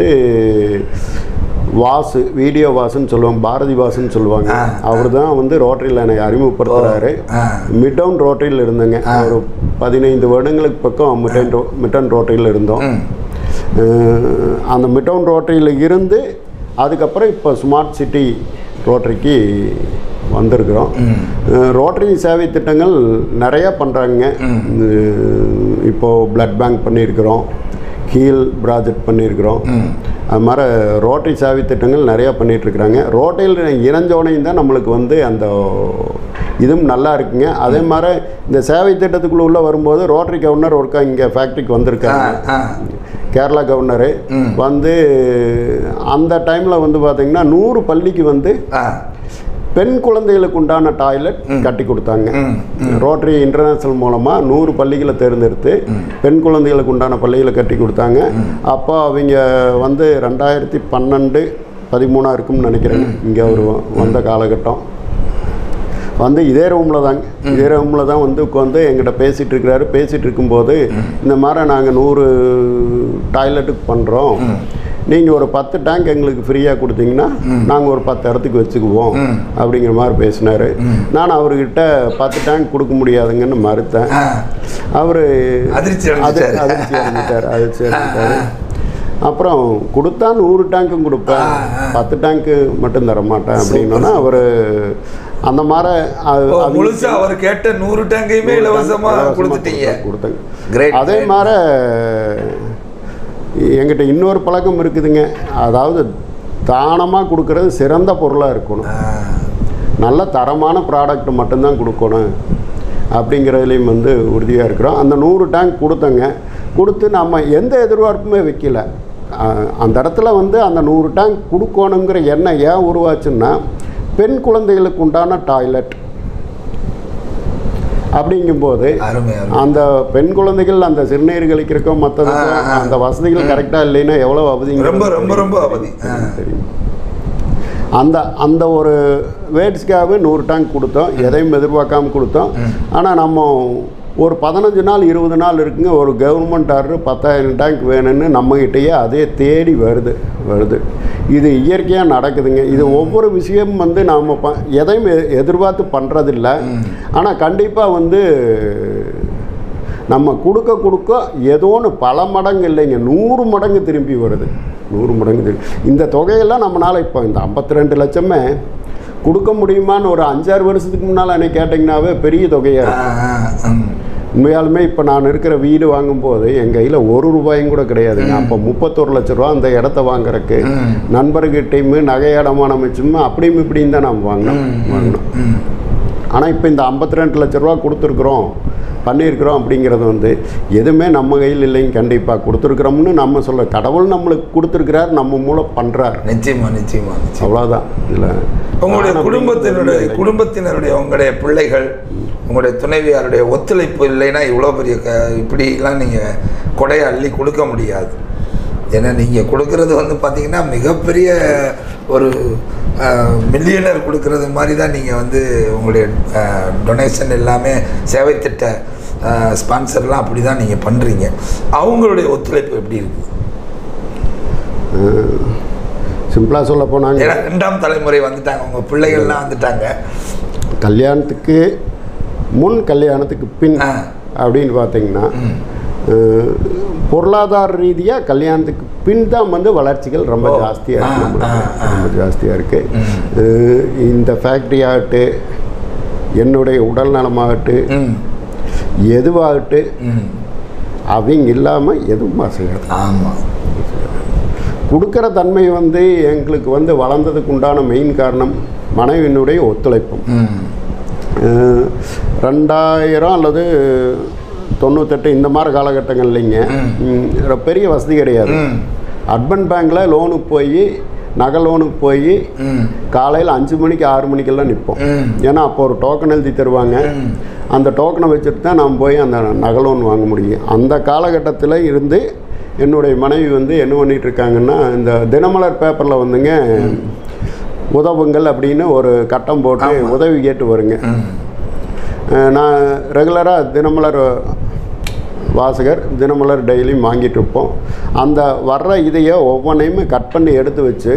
வாசு வீடியோ வாசுன்னு சொல்லுவாங்க பாரதி வாசுன்னு சொல்லுவாங்க அவர் தான் வந்து ரோட்டரியில் என்னை அறிமுகப்படுத்துகிறாரு ஆ. மிட் டவுன் ரோட்டரியில் இருந்தேங்க ஒரு பதினைந்து வருடங்களுக்கு பக்கம் மிட்டன் ரோ மிட்டன் ரோட்டரியில் இருந்தோம் ம் அஹ் அந்த மிட் டவுன் ரோட்டரியில் இருந்து அதுக்கப்புறம் இப்போ ஸ்மார்ட் சிட்டி ரோட்டரிக்கு வந்திருக்கிறோம் அஹ் ரோட்டரி சேவை திட்டங்கள் நிறையா பண்ணுறாங்க இப்போது பிளட் பேங்க் பண்ணியிருக்கிறோம் ஹீல் ப்ராஜெக்ட் பண்ணியிருக்கிறோம் அது மாதிரி ரோட்டரி சேவை திட்டங்கள் நிறையா பண்ணிகிட்ருக்குறாங்க ரோட்டையில் இணைஞ்சோனையும் தான் நம்மளுக்கு வந்து அந்த இதுவும் நல்லா இருக்குங்க அதே மாதிரி இந்த சேவை திட்டத்துக்குள்ளே உள்ள வரும்போது ரோட்டரி கவர்னர் ஒருக்கா இங்கே ஃபேக்ட்ரிக்கு ஆ வந்திருக்காங்க ஆ கேரளா கவர்னரு வந்து அந்த டைமில் வந்து பார்த்தீங்கன்னா நூறு பள்ளிக்கு வந்து ஆ பெண் குழந்தைகளுக்கு உண்டான டாய்லெட் கட்டி கொடுத்தாங்க ரோட்டரி இன்டர்நேஷனல் மூலமாக நூறு பள்ளிகளை தேர்ந்தெடுத்து பெண் குழந்தைகளுக்கு உண்டான பள்ளிகளை கட்டி கொடுத்தாங்க அப்போ அவங்க வந்து ரெண்டாயிரத்தி பன்னெண்டு பதிமூணாக இருக்கும்னு நினைக்கிறேன் இங்கே அவர் வந்த காலகட்டம் வந்து இதே ரூமில் தாங்க இதே ரூமில் தான் வந்து உட்காந்து எங்கிட்ட பேசிகிட்டு இருக்கிறாரு பேசிகிட்டு இருக்கும்போது இந்த மாதிரி நாங்கள் நூறு டாய்லெட்டுக்கு பண்ணுறோம் நீங்கள் ஒரு பத்து டேங்க் எங்களுக்கு ஃப்ரீயாக கொடுத்தீங்கன்னா நாங்கள் ஒரு பத்து இடத்துக்கு வச்சுக்குவோம் அப்படிங்கிற மாதிரி பேசினார் நான் அவர்கிட்ட பத்து டேங்க் கொடுக்க முடியாதுங்கன்னு மறுத்தேன் ஆ அவர் அதிர்ச்சி அது அடைஞ்சிட்டாரு. அதிர்ச்சி அடைஞ்சிட்டார் அதிர்ச்சி அடைஞ்சிட்டாரு அப்புறம் கொடுத்தா நூறு டேங்க்கும் கொடுப்பேன் பத்து டேங்க்கு மட்டும் தர மாட்டேன் அப்படின்னா அவர் அந்த மாதிரி அது- ஓ, அது முழுசா அவர் கேட்ட நூறு டேங்கையுமே இலவசமா இலவசமா கொடுத்துட்டீங்க கொடுத்தேன் கிரேட் அதே மாதிரி எங்கிட்ட இன்னொரு பழக்கம் இருக்குதுங்க அதாவது தானமாக கொடுக்கறது சிறந்த பொருளாக இருக்கணும் நல்ல தரமான ப்ராடக்ட் மட்டும்தான் கொடுக்கணும் அப்படிங்கிறதுலையும் வந்து உறுதியாக இருக்கிறோம் அந்த நூறு டேங்க் கொடுத்தங்க கொடுத்து நம்ம எந்த எதிர்பார்ப்புமே வைக்கல அஹ் அந்த இடத்துல வந்து அந்த நூறு டேங்க் கொடுக்கணுங்கிற எண்ணம் ஏன் உருவாச்சுன்னா பெண் குழந்தைகளுக்கு உண்டான டாய்லெட் அப்படிங்கும்போது அருமை அருமை அந்த பெண் குழந்தைகள் அந்த சிறுநீர் கழிக்கிறக்கோ மற்றதுக்கோ ஆ, ஆ. அந்த வசதிகள் கரெக்டாக இல்லைன்னா எவ்வளோ அவதிங்க ரொம்ப ரொம்ப ரொம்ப அவதி ஆ. தெரியும் அந்த அந்த ஒரு வேட்ஸ்க்காகவே நூறு டேங்க் கொடுத்தோம் எதையும் எதிர்பார்க்காம கொடுத்தோம் ஆனால் நம்ம ஒரு பதினஞ்சு நாள் இருபது நாள் இருக்குங்க ஒரு கவர்மெண்ட் ஆர்டர் பத்தாயிரம் டேங்க் வேணும்னு நம்மகிட்டயே அதே தேடி வருது வருது இது இயற்கையாக நடக்குதுங்க இது ஒவ்வொரு விஷயமும் வந்து நாம் ப எதையும் எ- எதிர்பார்த்து பண்ணுறதில்ல ஆனால் கண்டிப்பாக வந்து நம்ம கொடுக்க கொடுக்க ஏதோ ஒன்று பல மடங்கு இல்லைங்க நூறு மடங்கு திரும்பி வருது நூறு மடங்கு திரும்பி இந்த தொகையெல்லாம் நம்மளால் இப்போ இந்த ஐம்பத்தி ரெண்டு லட்சமே கொடுக்க முடியுமான்னு ஒரு அஞ்சாறு வருஷத்துக்கு முன்னால் அன்னைக்கு கேட்டிங்கனாவே பெரிய தொகையாக ஆ, இருக்கும் ஆ, ம். உண்மையாலுமே இப்போ நான் இருக்கிற வீடு வாங்கும்போது என் கையில் ஒரு ரூபாயும் கூட கிடையாதுங்க அப்போ முப்பத்தொரு லட்ச ரூபா அந்த இடத்த வாங்குறதுக்கு ம். நண்பர்கிட்டையுமே நகை அடமானம் வச்சுமே அப்படியும் இப்படியும் தான் நான் வாங்கினோம் வாங்கினோம் ம். ஆனால் இப்போ இந்த ஐம்பத்தி ரெண்டு லட்ச ரூபா கொடுத்துருக்குறோம் பண்ணியிருக்கிறோம் அப்படிங்கிறது வந்து எதுவுமே நம்ம கையில் இல்லைங்க கண்டிப்பாக கொடுத்துருக்குறோம்னு நம்ம சொல்ல கடவுள் நம்மளுக்கு கொடுத்துருக்கிறார் நம்ம மூலம் பண்ணுறார் நிச்சயமா நிச்சயமா நிச்சயமா அவ்வளோதான் இதில் உங்களுடைய குடும்பத்தினுடைய குடும்பத்தினருடைய உங்களுடைய பிள்ளைகள் உங்களுடைய துணைவியாருடைய ஒத்துழைப்பு இல்லைன்னா இவ்வளோ பெரிய க இப்படிலாம் நீங்கள் கொடையை அள்ளி கொடுக்க முடியாது ஏன்னா நீங்கள் கொடுக்கறது வந்து பார்த்தீங்கன்னா மிகப்பெரிய ஒரு மில்லியனர் கொடுக்கறது மாதிரி தான் நீங்கள் வந்து உங்களுடைய டொனேஷன் எல்லாமே சேவை திட்ட ஸ்பான்சர்லாம் அப்படி தான் நீங்கள் பண்ணுறீங்க அவங்களுடைய ஒத்துழைப்பு எப்படி இருக்குது சிம்பிளாக சொல்ல போனாங்க ஏன்னா ரெண்டாம் தலைமுறை வந்துட்டாங்க உங்கள் பிள்ளைகள்லாம் வந்துட்டாங்க கல்யாணத்துக்கு முன் கல்யாணத்துக்கு பின் ஆ. அப்படின்னு பார்த்தீங்கன்னா அஹ், பொருளாதார ரீதியாக கல்யாணத்துக்கு பின் தான் வந்து வளர்ச்சிகள் ரொம்ப ஓ. ஜாஸ்தியாக ஆ, இருக்கு ஆ, நம்மளுக்கு. ஆ. ரொம்ப ஜாஸ்தியாக இருக்குது இந்த ஃபேக்ட்ரி ஆகட்டு என்னுடைய உடல் நலமாகட்டு ம் எதுவாகட்டு ம் அவங்க இல்லாமல் எதுவும் செய்யாது ஆமாம் கொடுக்குற தன்மை வந்து எங்களுக்கு வந்து வளர்ந்ததுக்கு உண்டான மெயின் காரணம் மனைவியினுடைய ஒத்துழைப்பும் ம் அஹ், ரெண்டாயிரம் அல்லது தொண்ணூத்தெட்டு இந்த மாதிரி காலகட்டங்கள்லைங்க ம், ஒரு பெரிய வசதி கிடையாது ம் அர்பன் பேங்க்கில் லோனுக்கு போய் நகை லோனுக்கு போய் ம் காலையில் அஞ்சு மணிக்கு ஆறு மணிக்கெல்லாம் நிற்போம் ம் ஏன்னா அப்போ ஒரு டோக்கன் எழுதி தருவாங்க ம். அந்த டோக்கனை வச்சுட்டு தான் நாம் போய் அந்த நகை லோன் வாங்க முடியும் அந்த காலகட்டத்தில் இருந்து என்னுடைய மனைவி வந்து என்ன பண்ணிட்டு இருக்காங்கன்னா இந்த தினமலர் பேப்பரில் வந்துங்க உதவுங்கள் அப்படின்னு ஒரு கட்டம் போட்டு உதவி கேட்டு வருங்க ம் அஹ் நான் ரெகுலராக தினமலர் வாசகர் தினமலர் டெய்லியும் வாங்கிட்டு இருப்போம் அந்த வர்ற இதையை ஒவ்வொன்றையுமே கட் பண்ணி எடுத்து வச்சு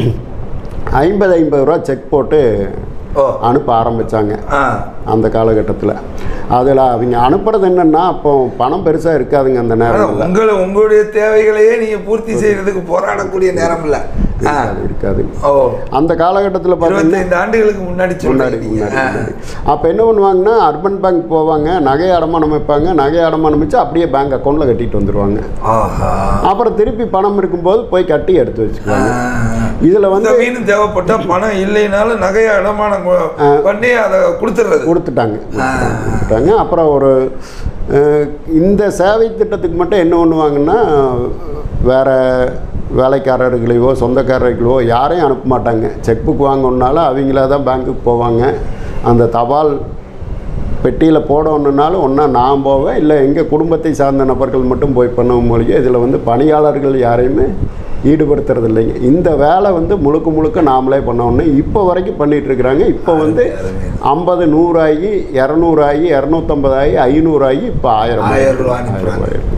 ஐம்பது ஐம்பது ரூபா செக் போட்டு ஓ அனுப்ப ஆரம்பித்தாங்க ஆ அந்த காலகட்டத்தில் அதில் அவங்க அனுப்புறது என்னென்னா அப்போ பணம் பெருசாக இருக்காதுங்க அந்த அதான் நேரத்தில் உங்களை உங்களுடைய தேவைகளையே நீங்க பூர்த்தி செய்யறதுக்கு போராடக்கூடிய நேரம் இல்ல ஆ இருக்காது இருக்காது ஓ அந்த காலகட்டத்தில் பார்த்தீங்கன்னா இருபத்தைந்து ஆண்டுகளுக்கு முன்னாடி முன்னாடி சொல்றீங்க முன்னாடி ஆ. முன்னாடி. அப்போ என்ன பண்ணுவாங்கன்னா அர்பன் பேங்க் போவாங்க நகை அடமானம் வைப்பாங்க நகை அடமானம் வச்சு அப்படியே பேங்க் அக்கௌண்ட்டில் கட்டிட்டு வந்துடுவாங்க ஆஹா அப்புறம் திருப்பி பணம் இருக்கும்போது போய் கட்டி எடுத்து வச்சுக்குவாங்க இதில் வந்து இந்த மீன் தேவைப்பட்டா பணம் இல்லைனாலும் நகையை அடமானம் கொ- பண்ணி அதை கொடுத்துடுறது கொடுத்துட்டாங்க கொடுத்துட்டாங்க அப்புறம் ஒரு அஹ், இந்த சேவை திட்டத்துக்கு மட்டும் என்ன பண்ணுவாங்கன்னா வேற வேலைக்காரர்களையோ சொந்தக்காரர்களோ யாரையும் அனுப்ப மாட்டாங்க செக் புக் வாங்கணுன்னாலும் அவங்களா தான் பேங்க்குக்கு போவாங்க அந்த தபால் பெட்டியில் போடணுன்னாலும் ஒன்றா நான் போவேன் இல்லை எங்கள் குடும்பத்தை சார்ந்த நபர்கள் மட்டும் போய் பண்ணுவோம் மொழியோ இதில் வந்து பணியாளர்கள் யாரையுமே ஈடுபடுத்துறது இல்லைங்க இந்த வேலை வந்து முழுக்க முழுக்க நாமளே பண்ணோன்னு இப்போ வரைக்கும் பண்ணிட்டு இருக்கிறாங்க இப்போ வந்து ஐம்பது நூறாகி இரநூறாகி இரநூத்தம்பதாகி ஐநூறாகி இப்போ ஆயிரம் ஆயிரம் ரூபா அனுப்புறாங்க. ஆயிரம்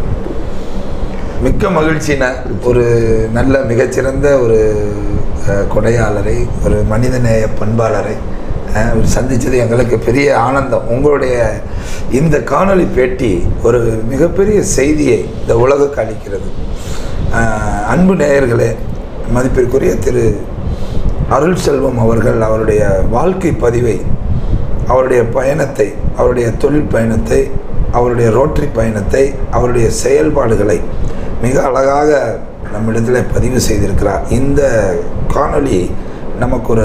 மிக்க மகிழ்ச்சின ஒரு நல்ல மிகச்சிறந்த ஒரு அஹ், கொடையாளரை ஒரு மனிதநேய பண்பாளரை அஹ், சந்திச்சது எங்களுக்கு பெரிய ஆனந்தம் உங்களுடைய இந்த காணொளி பேட்டி ஒரு மிகப்பெரிய செய்தியை இந்த உலகுக்கு அளிக்கிறது அஹ், அன்பு நேயர்களே மதிப்பிற்குரிய திரு அருள் செல்வம் அவர்கள் அவருடைய வாழ்க்கை பதிவை அவருடைய பயணத்தை அவருடைய தொழில் பயணத்தை அவருடைய ரோட்டரி பயணத்தை அவருடைய செயல்பாடுகளை மிக அழகாக நம்மிடத்தில் பதிவு செய்திருக்கிறார் இந்த காணொளி நமக்கு ஒரு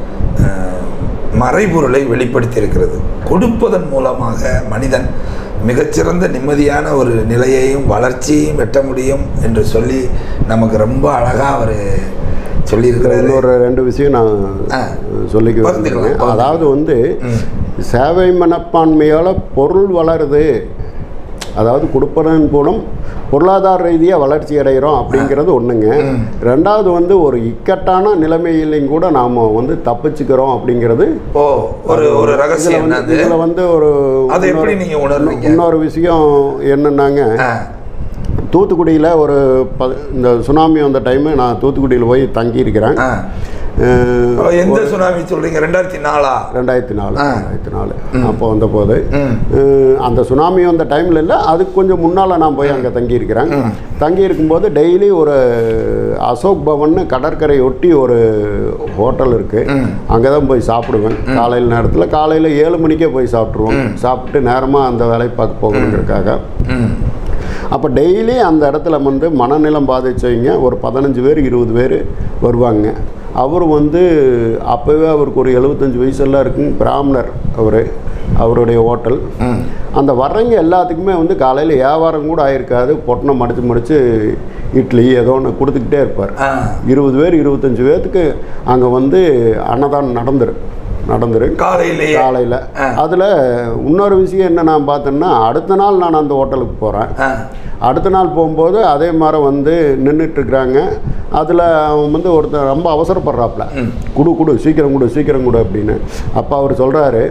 அஹ், மறைபொருளை வெளிப்படுத்தியிருக்கிறது கொடுப்பதன் மூலமாக மனிதன் மிகச்சிறந்த நிம்மதியான ஒரு நிலையையும் வளர்ச்சியையும் எட்ட முடியும் என்று சொல்லி நமக்கு ரொம்ப அழகாக அவர் சொல்லியிருக்கிறாரு இன்னொரு ரெண்டு விஷயம் நான் ஆ. சொல்லிக்க பகிர்ந்துக்கலாம், விரும்புகிறேன் அதாவது வந்து ம். சேவை மனப்பான்மையால் பொருள் வளருது அதாவது கொடுப்பதன் மூலம் பொருளாதார ரீதியாக வளர்ச்சி அடைகிறோம் அப்படிங்கிறது ஒன்றுங்க ரெண்டாவது வந்து ஒரு இக்கட்டான நிலைமையிலையும் கூட நாம் வந்து தப்பிச்சுக்கிறோம் அப்படிங்கிறது ஓ ஒரு ஒரு ரகசியம் இதில் வந்து என்னது இதில் வந்து ஒரு அதை எப்படி இன்னொரு- நீங்க உணர்றீங்க இன்னொரு விஷயம் என்னன்னாங்க ஆ, தூத்துக்குடியில் ஒரு ப இந்த சுனாமி வந்த டைமு நான் தூத்துக்குடியில் போய் தங்கியிருக்கிறேன் ஆ. அஹ், ஓ, எந்த சுனாமி சொல்றீங்க ரெண்டாயிரத்தி நாலா ரெண்டாயிரத்தி நாலு ஆ. ரெண்டாயிரத்தி நாலு அப்போ வந்தபோது ம். அஹ், அந்த சுனாமி வந்த டைமில் இல்லை அதுக்கு கொஞ்சம் முன்னால் நான் போய் அங்கே தங்கியிருக்கிறேன் தங்கி இருக்கும்போது டெய்லி ஒரு அசோக் பவன் கடற்கரை ஒட்டி ஒரு ஹோட்டல் இருக்குது அங்கே தான் போய் சாப்பிடுவேன் காலையில் நேரத்தில் காலையில் ஏழு மணிக்கே போய் சாப்பிட்ருவோம் சாப்பிட்டு நேரமாக அந்த வேலையை பார்க்க போகணுங்கிறதுக்காக ம் அப்போ டெய்லி அந்த இடத்துல வந்து மனநிலம் பாதிச்சவங்க ஒரு பதினஞ்சு பேர் இருபது பேர் வருவாங்க அவர் வந்து அப்போவே அவருக்கு ஒரு எழுபத்தஞ்சு வயசெல்லாம் இருக்குங்க பிராமணர் அவர் அவருடைய ஹோட்டல் அந்த வர்றவங்க எல்லாத்துக்குமே வந்து காலையில் வியாபாரம் கூட ஆயிருக்காது பொட்டணம் மடித்து மடித்து இட்லி ஏதோ ஒன்று கொடுத்துக்கிட்டே இருப்பார் ஆ இருபது பேர் இருபத்தஞ்சு பேர்த்துக்கு அங்கே வந்து அன்னதானம் நடந்துரு நடந்துரு காலையிலேயே காலையில் அதில் இன்னொரு விஷயம் என்ன நான் பார்த்தேன்னா அடுத்த நாள் நான் அந்த ஹோட்டலுக்கு போகிறேன் ஆ அடுத்த நாள் போகும்போது அதே மாதிரி வந்து நின்றுட்டுருக்குறாங்க அதில் அவன் வந்து ஒருத்தன் ரொம்ப அவசரப்படுறாப்புல குடு குடு சீக்கிரம் கொடு சீக்கிரம் கொடு அப்படின்னு அப்போ அவர் சொல்கிறாரு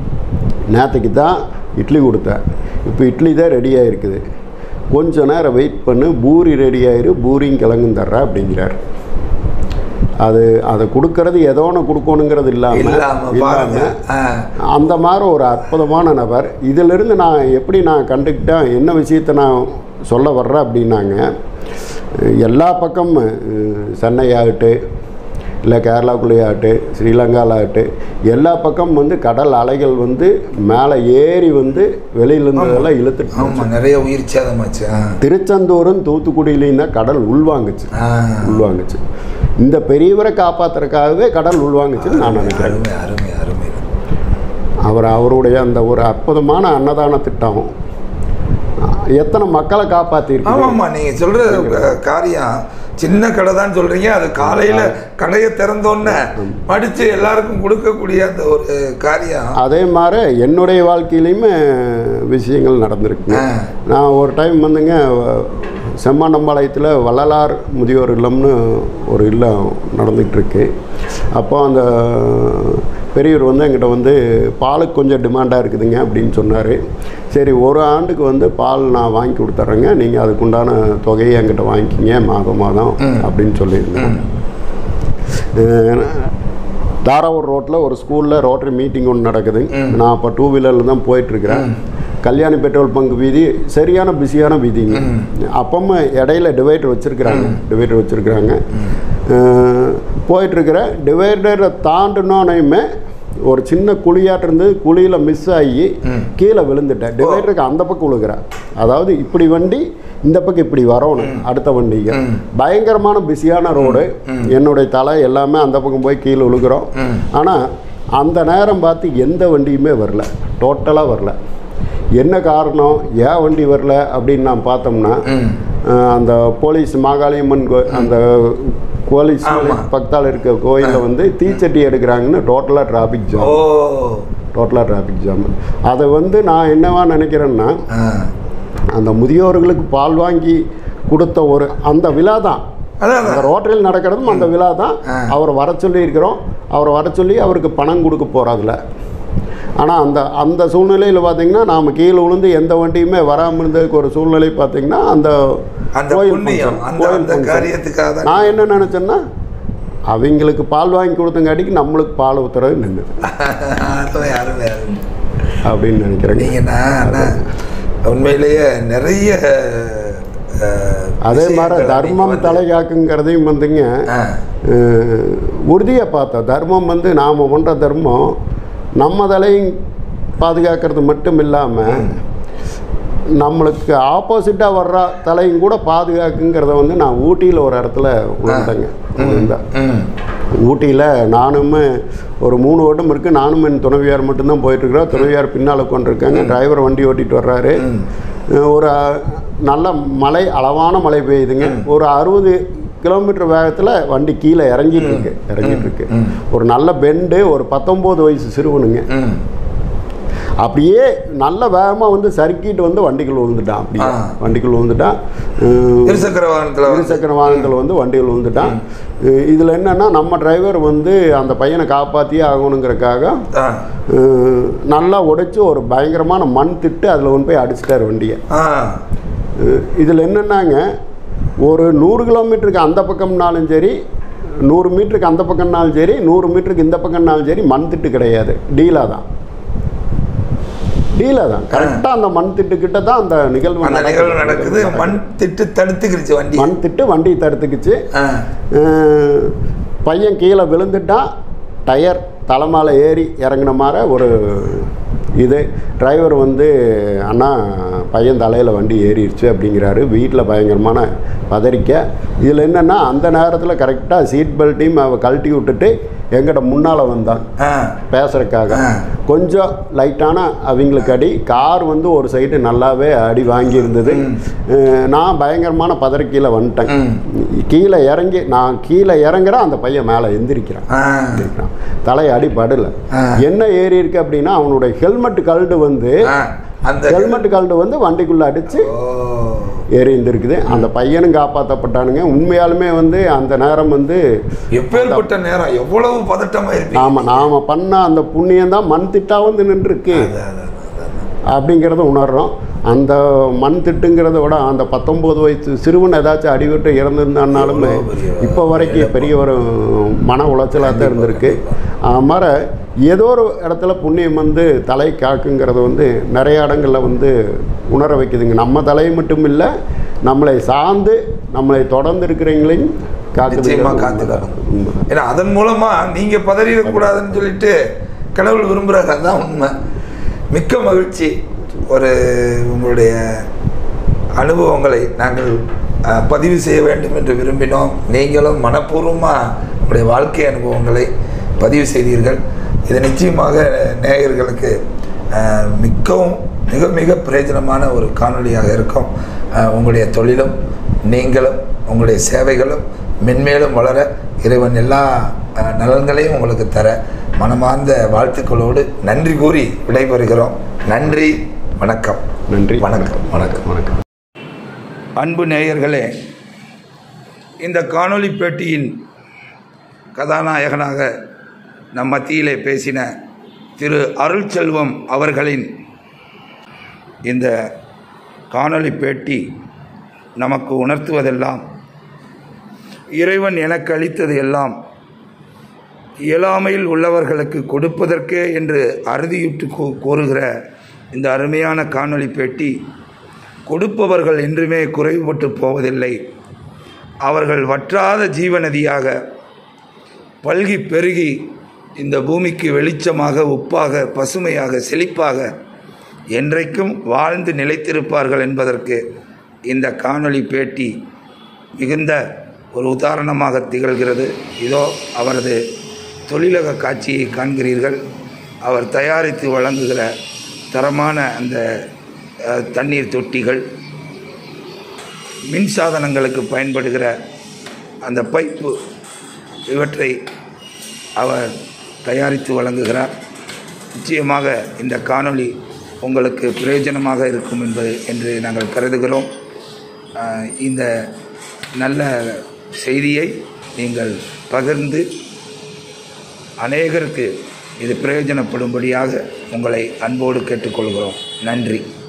நேற்றுக்கு தான் இட்லி கொடுத்தேன் இப்போ இட்லி தான் ரெடி ஆகிருக்குது கொஞ்ச நேரம் வெயிட் பண்ணு பூரி ரெடி ஆயிரு பூரியும் கிழங்கும் தர்றேன் அப்படிங்கிறார் அது அதை கொடுக்கறது ஏதோ ஒன்று கொடுக்கணுங்கிறது இல்லாம இல்லாமல் பாருங்க ஆ அந்த மாதிரி ஒரு அற்புதமான நபர் இதிலிருந்து நான் எப்படி நான் கண்டுக்கிட்டேன் என்ன விஷயத்தை நான் சொல்ல வர்றேன் அப்படின்னாங்க எல்லா பக்கம் சென்னை ஆகட்டு இல்லை கேரளாக்குள்ளேயாகட்டு ஸ்ரீலங்காலாகட்டு எல்லா பக்கம் வந்து கடல் அலைகள் வந்து மேலே ஏறி வந்து வெளியிலேருந்ததெல்லாம் இழுத்துட்டு ஆமா நிறைய உயிர் சேதமாச்சு ஆ திருச்செந்தூரும் தூத்துக்குடியிலையும் தான் கடல் உள்வாங்குச்சு ஆ உள்வாங்குச்சு இந்த பெரியவரை காப்பாத்துறதுக்காகவே கடல் உள்வாங்குச்சுன்னு நான் நினைக்கிறேன் அருமை அருமை அருமை அவர் அவருடைய அந்த ஒரு அற்புதமான அன்னதான திட்டம் எத்தனை மக்களை காப்பாற்றிருக்கு ஆமாம்மா நீங்க சொல்ற அஹ், காரியம் சின்ன கடை தான் சொல்றீங்க அது காலையில கடையை திறந்தோன்னே மடிச்சு எல்லாருக்கும் கொடுக்கக்கூடிய அந்த ஒரு காரியம் அதே மாதிரி என்னுடைய வாழ்க்கையிலையுமே விஷயங்கள் நடந்திருக்குங்க ஆ. நான் ஒரு டைம் வந்துங்க செம்மாண்டம்பாளையத்தில் வள்ளலார் முதியோர் இல்லம்னு ஒரு இல்லம் நடந்துகிட்டு இருக்கு அப்போ அந்த பெரியவர் வந்து என்கிட்ட வந்து பாலுக்கு கொஞ்சம் டிமாண்டாக இருக்குதுங்க அப்படின்னு சொன்னார் சரி ஒரு ஆண்டுக்கு வந்து பால் நான் வாங்கி கொடுத்துட்றேங்க நீங்கள் அதுக்குண்டான தொகையை என்கிட்ட வாங்கிக்கிங்க மாதம் மாதம் அப்படின்னு சொல்லியிருந்தேன் அஹ் தாராவூர் ரோட்டில் ஒரு ஸ்கூலில் ரோட்டரி மீட்டிங் ஒன்று நடக்குது நான் அப்போ டூ வீலரில் தான் போயிட்டுருக்கிறேன் கல்யாணி பெட்ரோல் பங்க் வீதி சரியான பிஸியான வீதிங்க அப்பவும் இடையில டிவைடர் வச்சுருக்குறாங்க டிவைடர் வச்சுருக்குறாங்க போயிட்டுருக்கிற டிவைடரை தாண்டினோனையுமே ஒரு சின்ன குழியாட்டு இருந்து குழியில் மிஸ் ஆகி கீழே விழுந்துட்டேன் டிவைடருக்கு அந்த பக்கம் விழுகிறேன் அதாவது இப்படி வண்டி இந்த பக்கம் இப்படி வரணும் அடுத்த வண்டிக்கு பயங்கரமான பிஸியான ரோடு என்னுடைய தலை எல்லாமே அந்த பக்கம் போய் கீழே விழுகிறோம் ஆனால் அந்த நேரம் பார்த்து எந்த வண்டியுமே வரல டோட்டலாக வரல என்ன காரணம் ஏன் வண்டி வரல அப்படின்னு நான் பார்த்தோம்னா அஹ், அந்த போலீஸ் மாகாளியம்மன் கோ அந்த போலீஸ் ஆமா. பக்கத்தால் இருக்க கோயிலில் வந்து தீச்சட்டி எடுக்கிறாங்கன்னு டோட்டலாக டிராஃபிக் ஓ ஜாம் டோட்டலாக டிராஃபிக் ஜாம் அதை வந்து நான் என்னவா நினைக்கிறேன்னா ஆ அந்த முதியோர்களுக்கு பால் வாங்கி கொடுத்த ஒரு அந்த விழா தான் அதான் அந்த ரோட்டரியில் நடக்கிறதும் அந்த விழா தான் அவரை வர சொல்லி இருக்கிறோம் அவரை வர சொல்லி அவருக்கு பணம் கொடுக்க போகிறதில்ல ஆனால் அந்த அந்த சூழ்நிலையில் பார்த்தீங்கன்னா நாம் கீழே விழுந்து எந்த வண்டியுமே வராமல் இருந்ததுக்கு ஒரு சூழ்நிலை பார்த்தீங்கன்னா அந்த அந்த கோயில் புண்ணியம் function, அந்த கோயில் அந்த function. காரியத்துக்காக தான் நான் என்ன நினச்சேன்னா அவங்களுக்கு பால் வாங்கி கொடுத்தங்காட்டிக்கு நம்மளுக்கு பால் ஊற்றுறது நின்றுது அருமை அருமை அருமை அப்படின்னு நினைக்கிறேங்க நீங்கள் நான் நான் உண்மையிலேயே நிறைய அஹ், அதே மாதிரி விஷயங்களை நீங்க தர்மம் வந்து- தலை காக்குங்கிறதையும் வந்துங்க ஆ, உறுதியாக பார்த்தோம் தர்மம் வந்து நாம் பண்ணுற தர்மம் நம்ம தலையும் பாதுகாக்கிறது மட்டும் இல்லாமல் நம்மளுக்கு ஆப்போசிட்டாக வர்ற தலையும் கூட பாதுகாக்குங்கிறத வந்து நான் ஊட்டியில் ஒரு இடத்துல உணர்ந்தேங்க உணர்ந்தேன் ம் ஊட்டியில் நானுமே ஒரு மூணு வருடம் இருக்குது நானும் என் துணைவியார் மட்டும்தான் போயிட்டுருக்குறோம் துணைவியார் பின்னால் உட்காந்துருக்காங்க டிரைவர் வண்டி ஓட்டிகிட்டு வர்றாரு அஹ் ஒரு அஹ், நல்ல மழை அளவான மழை பெய்யுதுங்க ஒரு அறுபது கிலோமீட்டர் வேகத்தில் வண்டி கீழே இறங்கிட்டு இருக்கு இறங்கிட்டு இருக்கு ஒரு நல்ல பெண்டு ஒரு பத்தொம்போது வயசு சிறுவனுங்க ம் அப்படியே நல்ல வேகமாக வந்து சறுக்கிட்டு வந்து வண்டிக்குள்ள விழுந்துட்டான் அப்படியே ஆ. வண்டிக்குள்ள விழுந்துட்டான் அஹ், இருசக்கர வாகனத்தில் வந்து இருசக்கர வாகனத்தில் வந்து வண்டியில் விழுந்துட்டான் இதில் என்னென்னா நம்ம டிரைவர் வந்து அந்த பையனை காப்பாற்றியே ஆகணுங்கிறக்காக ஆ அஹ், நல்லா உடைச்சு ஒரு பயங்கரமான மண் திட்டு அதில் கொண்டு போய் அடிச்சிட்டார் வண்டியை ஆ இதில் என்னென்னாங்க ஒரு நூறு கிலோமீட்டருக்கு அந்த பக்கம்னாலும் சரி நூறு மீட்டருக்கு அந்த பக்கம்னாலும் சரி நூறு மீட்டருக்கு இந்த பக்கம்னாலும் சரி மண் திட்டு கிடையாது டீலாக தான் டீலாக தான் கரெக்டாக அந்த மண் திட்டு கிட்ட தான் அந்த நிகழ்வு அந்த நிகழ்வு நடக்குது மண் திட்டு தடுத்துக்கிடுச்சு வண்டி மண் திட்டு வண்டி தடுத்துக்குச்சு ஆ அஹ், பையன் கீழே விழுந்துட்டான் டயர் தலைமையில் ஏறி இறங்கின மாதிரி ஒரு இது டிரைவர் வந்து அண்ணா பையன் தலையில் வண்டி ஏறிடுச்சு அப்படிங்கிறாரு வீட்டில் பயங்கரமான பதறிக்க இதில் என்னென்னா அந்த நேரத்தில் கரெக்டாக சீட் பெல்ட்டையும் அவ கழட்டி விட்டுட்டு எங்கிட்ட முன்னால் வந்தான் ஆ பேசுறதுக்காக ஆ. கொஞ்சம் லைட்டான அவங்களுக்கு அடி கார் வந்து ஒரு சைடு நல்லாவே அடி வாங்கியிருந்தது அஹ் நான் பயங்கரமான பதறிக்கையில் வந்துட்டேன் ம். கீழே இறங்கி நான் கீழே இறங்குறேன் அந்த பையன் மேலே எந்திரிக்கிறான் ஆ எந்திரிக்கிறான். தலை அடி படல ஆ. என்ன ஏறி இருக்கு அப்படின்னா அவனுடைய ஹெல்மெட் கழண்டு வந்து ஆ அந்த ஹெல்மெட் கழண்டு வந்து வண்டிக்குள்ளே அடித்து ஓ ஏறி இருந்திருக்குது அந்த பையனும் காப்பாற்றப்பட்டானுங்க உண்மையாலுமே வந்து அந்த நேரம் வந்து எப்பேற்பட்ட நேரம் எவ்வளவு பதட்டமா இருப்பீங்க நாம நாம பண்ண அந்த புண்ணியம் தான் மண் திட்டா வந்து நின்றுருக்கு அதான், அதான், அதான். அப்படிங்கிறத உணர்றோம் அந்த மண் திட்டுங்கிறத விட அந்த பத்தொம்போது வயசு சிறுவன் ஏதாச்சும் அடிவிட்டு இறந்துருந்தானாலுமே எவ்வளவு பெரிய இப்போ வரைக்கும் பெரிய ஒரு மன உளைச்சலாக தான் இருந்திருக்கு மாதிரி ஏதோ ஒரு இடத்துல புண்ணியம் வந்து தலை காக்குங்கிறது வந்து நிறைய இடங்களில் வந்து உணர வைக்குதுங்க நம்ம தலையை மட்டும் இல்லை நம்மளை சார்ந்து நம்மளை தொடர்ந்து இருக்கிறவங்களையும் நிச்சயமா காக்குது காத்துக்கணும் ஏன்னா அதன் மூலமா நீங்க பதறிடக்கூடாதுன்னு சொல்லிட்டு கடவுள் விரும்புறாரு அதுதான் உண்மை மிக்க மகிழ்ச்சி ஒரு உங்களுடைய அனுபவங்களை நாங்கள் அஹ், பதிவு செய்ய வேண்டும் என்று விரும்பினோம் நீங்களும் மனப்பூர்வமாக உங்களுடைய வாழ்க்கை அனுபவங்களை பதிவு செய்தீர்கள் இது நிச்சயமாக நேயர்களுக்கு அஹ், மிக்கவும் மிக மிக பிரயோஜனமான ஒரு காணொளியாக இருக்கும் அஹ், உங்களுடைய தொழிலும் நீங்களும் உங்களுடைய சேவைகளும் மென்மேலும் வளர இறைவன் எல்லா அஹ், நலன்களையும் உங்களுக்கு தர மனமார்ந்த வாழ்த்துக்களோடு நன்றி கூறி விடைபெறுகிறோம் நன்றி வணக்கம் நன்றி வணக்கம் வணக்கம் வணக்கம் அன்பு நேயர்களே இந்த காணொளி பேட்டியின் கதாநாயகனாக நம் மத்தியிலே பேசின திரு அருள்செல்வம் அவர்களின் இந்த காணொளி பேட்டி நமக்கு உணர்த்துவதெல்லாம் இறைவன் எனக்கு அளித்தது எல்லாம் இயலாமையில் உள்ளவர்களுக்கு கொடுப்பதற்கே என்று அறுதியுட்டு கூ- கூறுகிற இந்த அருமையான காணொளி பேட்டி கொடுப்பவர்கள் என்றுமே குறைவுபட்டு போவதில்லை அவர்கள் வற்றாத ஜீவநதியாக பல்கி பெருகி இந்த பூமிக்கு வெளிச்சமாக உப்பாக பசுமையாக செழிப்பாக என்றைக்கும் வாழ்ந்து நிலைத்திருப்பார்கள் என்பதற்கு இந்த காணொளி பேட்டி மிகுந்த ஒரு உதாரணமாக திகழ்கிறது இதோ அவரது தொழிலக காட்சியை காண்கிறீர்கள் அவர் தயாரித்து வழங்குகிற தரமான அந்த அஹ், தண்ணீர் தொட்டிகள் மின் சாதனங்களுக்கு பயன்படுகிற அந்த பைப்பு இவற்றை அவர் தயாரித்து வழங்குகிறார் நிச்சயமாக இந்த காணொளி உங்களுக்கு பிரயோஜனமாக இருக்கும் என்பது என்று நாங்கள் கருதுகிறோம் ஆஹ் இந்த நல்ல செய்தியை நீங்கள் பகிர்ந்து அநேகருக்கு இது பிரயோஜனப்படும்படியாக உங்களை அன்போடு கேட்டுக்கொள்கிறோம் நன்றி